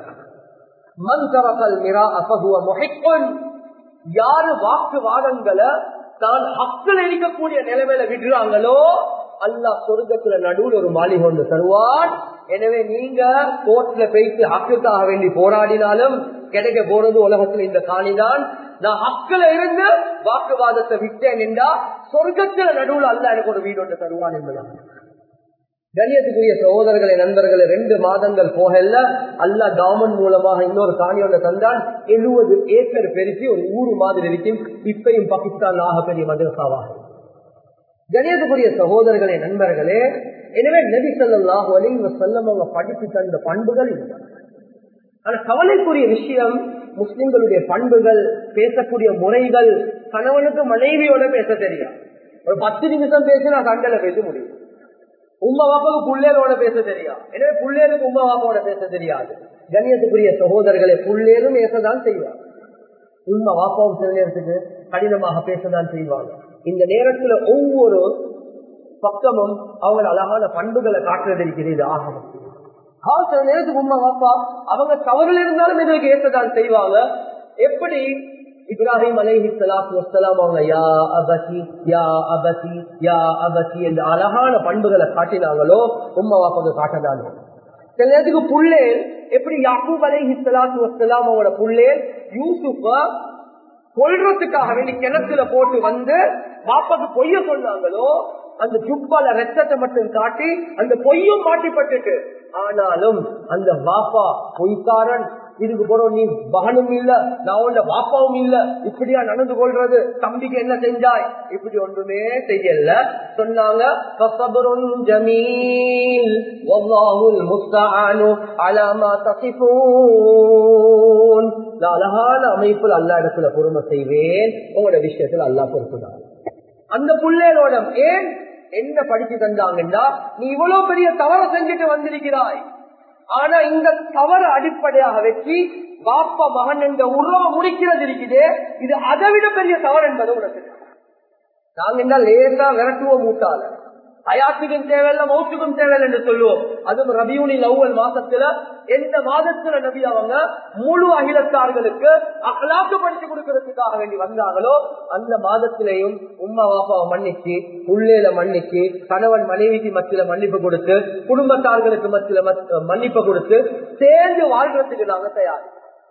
மண் தரக்கல் மிரா அசகுவ முகைப்பன் யாரு வாக்குவாதங்களை தான் ஹக்கில் இருக்கக்கூடிய நிலைமையில விடுறாங்களோ அல்லா சொர்க்கத்துல நடுவில் ஒரு மாளிகை ஒன்று தருவான் எனவே நீங்க கோர்ட்ல போயிட்டு ஹக்குக்காக வேண்டி போராடினாலும் கிடைக்க போறது உலகத்துல இந்த காணிதான் நான் ஹக்கில இருந்து வாக்குவாதத்தை விட்டேன் என்றா சொர்க்கத்துல நடுவில் அல்ல எனக்கு ஒரு வீடு ஒன்று தருவான் என்பதான் கண்ணியத்துக்குரிய சகோதரர்களை நண்பர்களை ரெண்டு மாதங்கள் போகல அல்லா கவர்மெண்ட் மூலமாக இன்னொரு காணியோட தந்தான் எழுபது ஏக்கர் பெருசி ஒரு ஊரு மாதிரி இருக்கும் இப்பையும் பாகிஸ்தான் ஆகப்பெரிய மதரசாவாக கணியத்துக்குரிய சகோதரர்களே நண்பர்களே எனவே நபி சொல்லாஹ் வலிங்க செல்லம் அவங்க படித்து தந்த பண்புகள் ஆனா கவலைக்குரிய விஷயம் முஸ்லிம்களுடைய பண்புகள் பேசக்கூடிய முறைகள் கணவனுக்கு மனைவியோட பேச தெரியும் ஒரு பத்து நிமிஷம் பேசி நான் கண்டல பேச முடியும் உமா வாப்பாவுக்கு புள்ளேரோட பேச தெரியாது எனவே புள்ளேருக்கு உமா வாப்பாவோட பேச தெரியாது கண்ணியத்துக்குரிய சகோதரர்களை புள்ளேரும் பேசதான் செய்வாங்க உண்மை வாப்பாவும் சில நேரத்துக்கு கடினமாக பேசதான் செய்வாங்க இந்த நேரத்துல ஒவ்வொரு பக்கமும் அவங்க அழகான பண்புகளை காட்டுறது இருக்கிறது ஆக சில நேரத்துக்கு உண்மை வாப்பா அவங்க தவறுல இருந்தாலும் எங்களுக்கு ஏற்றதான் செய்வாங்க எப்படி இப்ராஹிம் அலைஹி சலாத்து வசலாம் அவங்க யா அபசி யா அபசி யா அபசி என்ற அழகான பண்புகளை காட்டினாங்களோ உம்மா வாப்பாங்க காட்டதானோ சில நேரத்துக்கு புள்ளே எப்படி யாக்கூப் அலைஹி சலாத்து வசலாம் அவங்களோட புள்ளே யூசுஃப கொள்றதுக்காக வேண்டி கிணத்துல போட்டு வந்து பாப்பாக்கு பொய்ய சொன்னாங்களோ அந்த ஜுப்பால ரத்தத்தை மட்டும் காட்டி அந்த பொய்யும் மாட்டிப்பட்டுட்டு ஆனாலும் அந்த பாப்பா பொய்க்காரன் இதுக்கு போறோம் நீ மகனும் இல்ல நான் உண்ட பாப்பாவும் இல்ல இப்படியா நடந்து கொள்றது தம்பிக்கு என்ன செஞ்சாய் இப்படி ஒன்றுமே செய்யல சொன்னாங்க அழகான அமைப்பில் அல்லா இடத்துல பொறுமை செய்வேன் உங்களோட விஷயத்துல அல்லா பொறுப்புதான் அந்த பிள்ளைகளோட ஏன் என்ன படிச்சு தந்தாங்கன்னா நீ இவ்வளவு பெரிய தவற செஞ்சுட்டு வந்திருக்கிறாய் ஆனா இந்த தவற அடிப்படையாக வச்சு பாப்பா மகன் என்ற உறவை முடிக்கிறது இருக்குது இது அதை விட பெரிய தவறு என்பது உனக்கு நாங்க என்ன லேசா விரட்டுவோம் மூட்டால அயாத்துக்கும் தேவையில்ல மௌத்துக்கும் தேவையில்லை என்று சொல்லுவோம் அதுவும் ரபியூனில் அவ்வல் மாசத்துல எந்த மாதத்துல நபி அவங்க முழு அகிலத்தார்களுக்கு அகலாக்கு படிச்சு கொடுக்கறதுக்காக வேண்டி வந்தாங்களோ அந்த மாதத்திலையும் உம்மா வாப்பாவை மன்னிச்சு உள்ளேல மன்னிச்சு கணவன் மனைவிக்கு மத்தியில மன்னிப்பு கொடுத்து குடும்பத்தார்களுக்கு மத்தியில மன்னிப்பு கொடுத்து சேர்ந்து வாழ்றதுக்கு நாங்க தயார்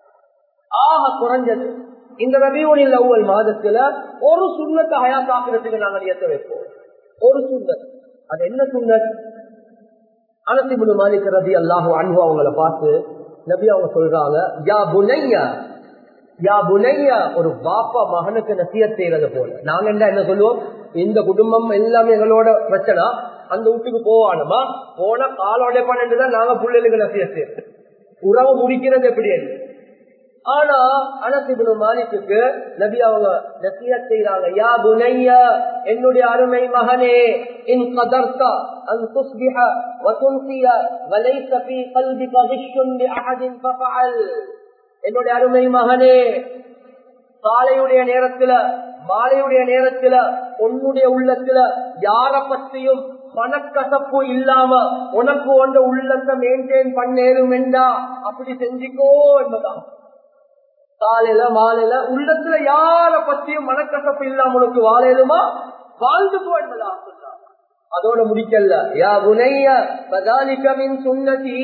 ஆக குறைஞ்சது இந்த ரபியூனில் அவ்வல் மாதத்துல ஒரு சுண்ணத்தை ஹயாத்தாக்குறதுக்கு நாங்கள் ஏற்ற வைப்போம் ஒரு சுண்ணத் அது என்ன சுண்ணத் அனசிபுல் மாலிக் ரபி அல்லாஹு அன்பு அவங்கள பார்த்து நபி அவங்க சொல்றாங்க யா புனையா யா புனையா ஒரு பாப்பா மகனுக்கு நசிய செய்யறது போல நாங்க என்ன என்ன சொல்லுவோம் இந்த குடும்பம் எல்லாமே எங்களோட பிரச்சனை அந்த வீட்டுக்கு போவானுமா போன காலோட பன்னெண்டுதான் நாங்க பிள்ளைகளுக்கு நசிய செய்யறது உறவு முடிக்கிறது எப்படி ஆனா அனசிபுல் மாலிக்கு நபி அவங்க நசிய செய்யறாங்க யா புனையா என்னுடைய அருமை மகனே இன் கதர்த்தா அன் துஸ்பிஹ வதுன்சிய வலைஸ ஃபீ கல்பிக கிஷ்ஷுன் லிஅஹதின் ஃபஃஅல் என்னுடைய அருமை மகனே காலையுடைய நேரத்துல மாலையுடைய நேரத்துல உன்னுடைய உள்ளத்துல யார பற்றியும் மனக்கசப்பு இல்லாம உனக்கு ஒன்ற உள்ளத்தை மெயின்டைன் பண்ணேரும் என்றா அப்படி செஞ்சுக்கோ என்பதான் காலையில மாலையில உள்ளத்துல யார பத்தியும் மனக்கசப்பு இல்லாம உனக்கு வாழையிலுமா வாழ்ந்து போ என்பதா சொல்றாங்க அதோட முடிக்கல யா குனைய பதாலிகமின் சுண்ணதி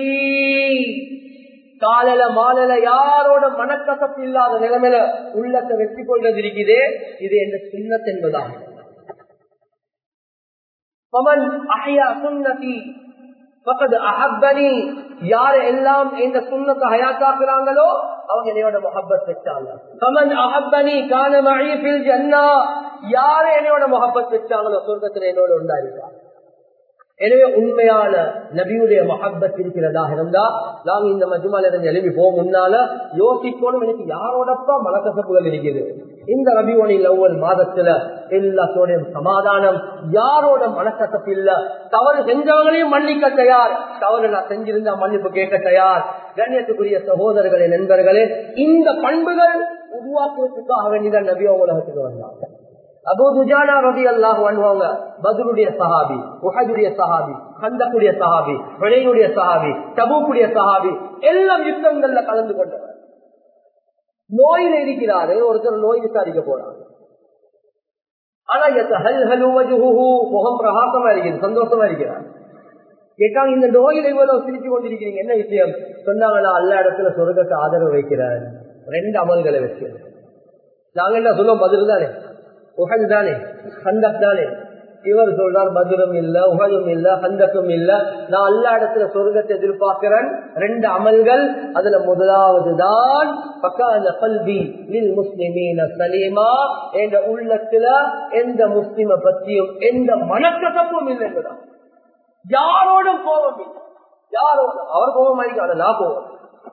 காலையில மாலையில யாரோட மனக்கசப்பு இல்லாத நிலைமையில உள்ளத்தை வெற்றி கொள்றது இருக்குதே இது என்ற சுண்ணத் என்பதாகும் பமன் அஹ்யா சுன்னதி பக்கத்து அஹப்பனி யார் எல்லாம் இந்த சுண்ணத்தை ஹயாத்தாக்குறாங்களோ அவங்க என்னையோட முகப்பத் வச்சாங்க கமன் அஹப்பனி கான மழி ஜன்னா யாரு என்னையோட முகப்பத் வச்சாங்களோ சொர்க்கத்துல என்னோட உண்டாயிருக்காங்க எனவே உண்மையான நபியுடைய மஹப்பத் இருக்கிறதாக இருந்தா நாங்க இந்த மஜ்மால இருந்து எழுப்பி போக முன்னால யோசிக்கணும் எனக்கு யாரோடப்பா மனக்கசப்புகள் இருக்குது இந்த ரபியோனில் ஒவ்வொரு மாதத்துல எல்லாத்தோடையும் சமாதானம் யாரோட மனக்கசப்பு இல்ல தவறு செஞ்சவங்களையும் மன்னிக்க தயார் தவறு நான் செஞ்சிருந்தா மன்னிப்பு கேட்க தயார் கண்ணியத்துக்குரிய சகோதரர்களே நண்பர்களே இந்த பண்புகள் உருவாக்குவதற்காக வேண்டிதான் நபி உலகத்துக்கு வந்தாங்க அபு துஜானா ரவி அல்லாஹ் பண்ணுவாங்க பதுருடைய சஹாபி உஹதுடைய சஹாபி கந்தக்குடைய சஹாபி விளையுடைய சஹாபி தபூக்குடைய சஹாபி எல்லாம் யுத்தங்கள்ல கலந்து கொண்டவர் நோயில் இருக்கிறாரு ஒருத்தர் நோய் விசாரிக்க போறாங்க ஆனா முகம் பிரகாசமா இருக்குது சந்தோஷமா இருக்கிறார் கேட்டாங்க இந்த நோயில இவ்வளவு சிரிச்சு கொண்டிருக்கிறீங்க என்ன விஷயம் சொன்னாங்க நான் எல்லா இடத்துல சொர்க்கத்தை ஆதரவு வைக்கிறேன் ரெண்டு அமல்களை வச்சு நாங்க என்ன சொல்லுவோம் பதில் தானே உகன் தானே ஹந்தக் தானே இவர் சொல்றார் பதிலும் இல்ல உகதும் இல்ல ஹந்தக்கும் இல்ல நான் எல்லா இடத்துல சொர்க்கத்தை எதிர்பார்க்கிறேன் ரெண்டு அமல்கள் அதுல முதலாவது தான் பக்கான கல்வி லில் முஸ்லிமீன சலீமா என்ற உள்ளத்துல எந்த முஸ்லிம பத்தியும் எந்த மனக்கசப்பும் இல்லை என்பதான் யாரோடும் கோபம் இல்லை யாரோட அவர் கோபம் ஆகிக்காத நான் கோபம்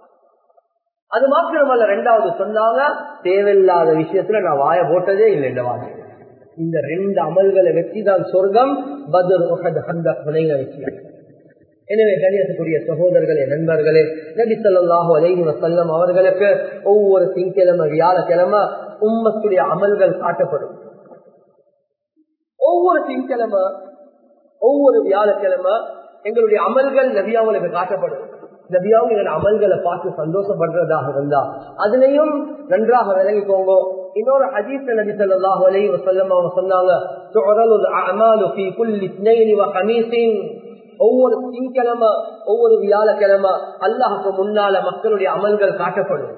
அது மாத்திரமல்ல ரெண்டாவது சொன்னாங்க தேவையில்லாத விஷயத்துல நான் வாய போட்டதே இல்லை இந்த வாய் இந்த ரெண்டு அமல்களை வச்சு தான் சொர்க்கம் பதர் அந்த வச்சு எனவே கணியத்துக்குரிய சகோதரர்களே நண்பர்களே நபி சொல்லாஹு அலைஹி வசல்லம் அவர்களுக்கு ஒவ்வொரு திங்கிழமை வியாழக்கிழமை உம்மத்துடைய அமல்கள் காட்டப்படும் ஒவ்வொரு திங்கிழமை ஒவ்வொரு வியாழக்கிழமை எங்களுடைய அமல்கள் நபியாவுக்கு காட்டப்படும் நபியாவும் எங்கள் அமல்களை பார்த்து சந்தோஷப்படுறதாக இருந்தா அதுலயும் நன்றாக விளங்கிக்கோங்க இன்னொரு ஹதீஸ் நபி ஸல்லல்லாஹு அலைஹி வஸல்லம் அவங்க சொன்னாங்க துஅரலு அஅமாலு ஃபீ குல்லி இத்னைனி வ கமீஸின் ஒவ்வொரு திங்கிழமை ஒவ்வொரு வியாழக்கிழமை அல்லாஹ்வுக்கு முன்னால மக்களுடைய அமல்கள் காட்டப்படும்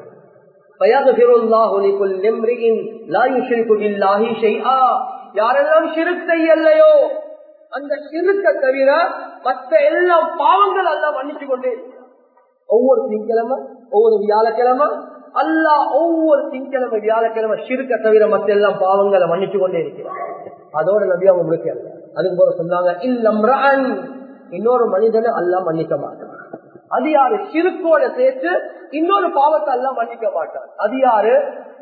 யாரெல்லாம் ஷிருக் செய்யலையோ அந்த ஷிருக்க தவிர மற்ற எல்லா பாவங்கள் எல்லாம் மன்னிச்சு கொண்டே ஒவ்வொரு திங்கிழமை ஒவ்வொரு வியாழக்கிழமை அல்லா ஒவ்வொரு திங்கிழமை வியாழக்கிழமை ஷிருக்க தவிர மற்ற எல்லாம் பாவங்களை மன்னிச்சு கொண்டே இருக்கிறார் அதோட நபி அவங்க முடிக்க அதுக்கு போல சொன்னாங்க இல்லம்ரான் இன்னொரு மனிதனை எல்லாம் மன்னிக்க மாட்டான் அது யாரு சிறுக்கோட சேர்த்து இன்னொரு பாவத்தை எல்லாம் மன்னிக்க மாட்டான் அது யாரு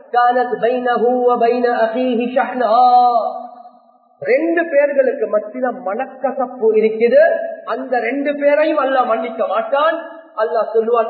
ரெண்டு பேர்களுக்கு மத்தியில மனக்கசப்பு இருக்குது அந்த ரெண்டு பேரையும் அல்ல மன்னிக்க மாட்டான் அல்லா சொல்லுவான்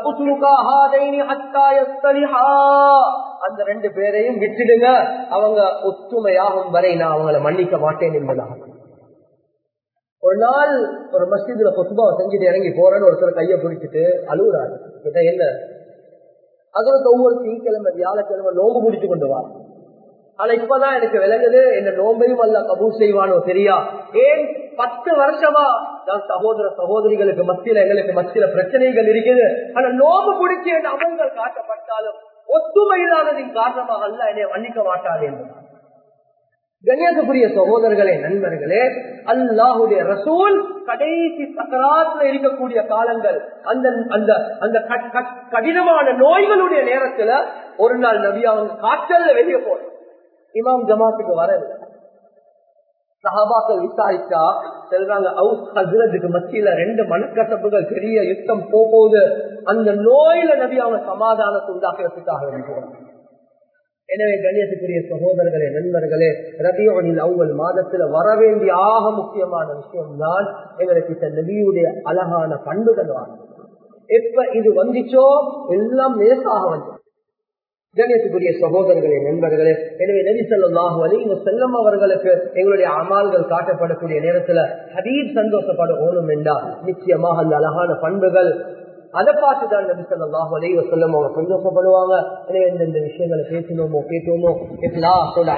அந்த ரெண்டு பேரையும் விட்டுடுங்க அவங்க ஒத்துமையாகும் வரை நான் அவங்களை மன்னிக்க மாட்டேன் என்பதாக ஒரு நாள் ஒரு மஸ்ஜிதுல கொத்துபாவை செஞ்சுட்டு இறங்கி போறேன்னு ஒருத்தர் கைய பிடிச்சிட்டு அழுகுறாரு கிட்ட என்ன அதற்கு ஒவ்வொரு திங்கிழமை வியாழக்கிழமை நோம்பு பிடிச்சு கொண்டு வா ஆனா இப்பதான் எனக்கு விளங்குது என்ன நோம்பையும் அல்ல கபூல் செய்வானோ தெரியா ஏன் பத்து வருஷமா நான் சகோதர சகோதரிகளுக்கு மத்தியில எங்களுக்கு மத்தியில பிரச்சனைகள் இருக்குது ஆனா நோம்பு பிடிச்சி என் அமல்கள் காட்டப்பட்டாலும் ஒத்துமை இல்லாததின் காரணமாக அல்ல என்னை மன்னிக்க மாட்டாது என்பது கண்ணியத்துக்குரிய சகோதரர்களே நண்பர்களே அல்லாஹுடைய ரசூல் கடைசி சக்கராத்துல இருக்கக்கூடிய காலங்கள் அந்த அந்த அந்த கடினமான நோய்களுடைய நேரத்துல ஒரு நாள் நபி அவங்க காய்ச்சல்ல வெளியே போறோம் இமாம் ஜமாத்துக்கு வரல சஹாபாக்கள் விசாரிச்சா செல்றாங்க அவுஸ் ஹசரத்துக்கு மத்தியில ரெண்டு மனக்கசப்புகள் பெரிய யுத்தம் போகுது அந்த நோயில நபி அவங்க சமாதானத்தை உண்டாக்குறதுக்காக போறாங்க எனவே கணியத்துக்குரிய சகோதரர்களே நண்பர்களே ரபியோனில் அவ்வள் மாதத்துல வரவேண்டிய ஆக முக்கியமான விஷயம் தான் எங்களுக்கு நபியுடைய அழகான பண்புகள் வாங்க எப்ப இது வந்துச்சோ எல்லாம் லேசாக வந்து கணியத்துக்குரிய சகோதரர்களே நண்பர்களே எனவே நபி சொல்லாஹு அலி செல்லம் அவர்களுக்கு எங்களுடைய அமால்கள் காட்டப்படக்கூடிய நேரத்துல ஹபீப் சந்தோஷப்பட ஓணும் என்றா நிச்சயமாக அந்த அழகான பண்புகள் அதை பார்த்துதான் நபி சொல்லாஹு அலி வசல்லம் அவங்க சந்தோஷப்படுவாங்க எனவே இந்த விஷயங்களை பேசினோமோ கேட்டோமோ எல்லாம்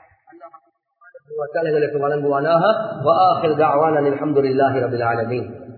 வழங்குவானாக الحمد لله رب العالمين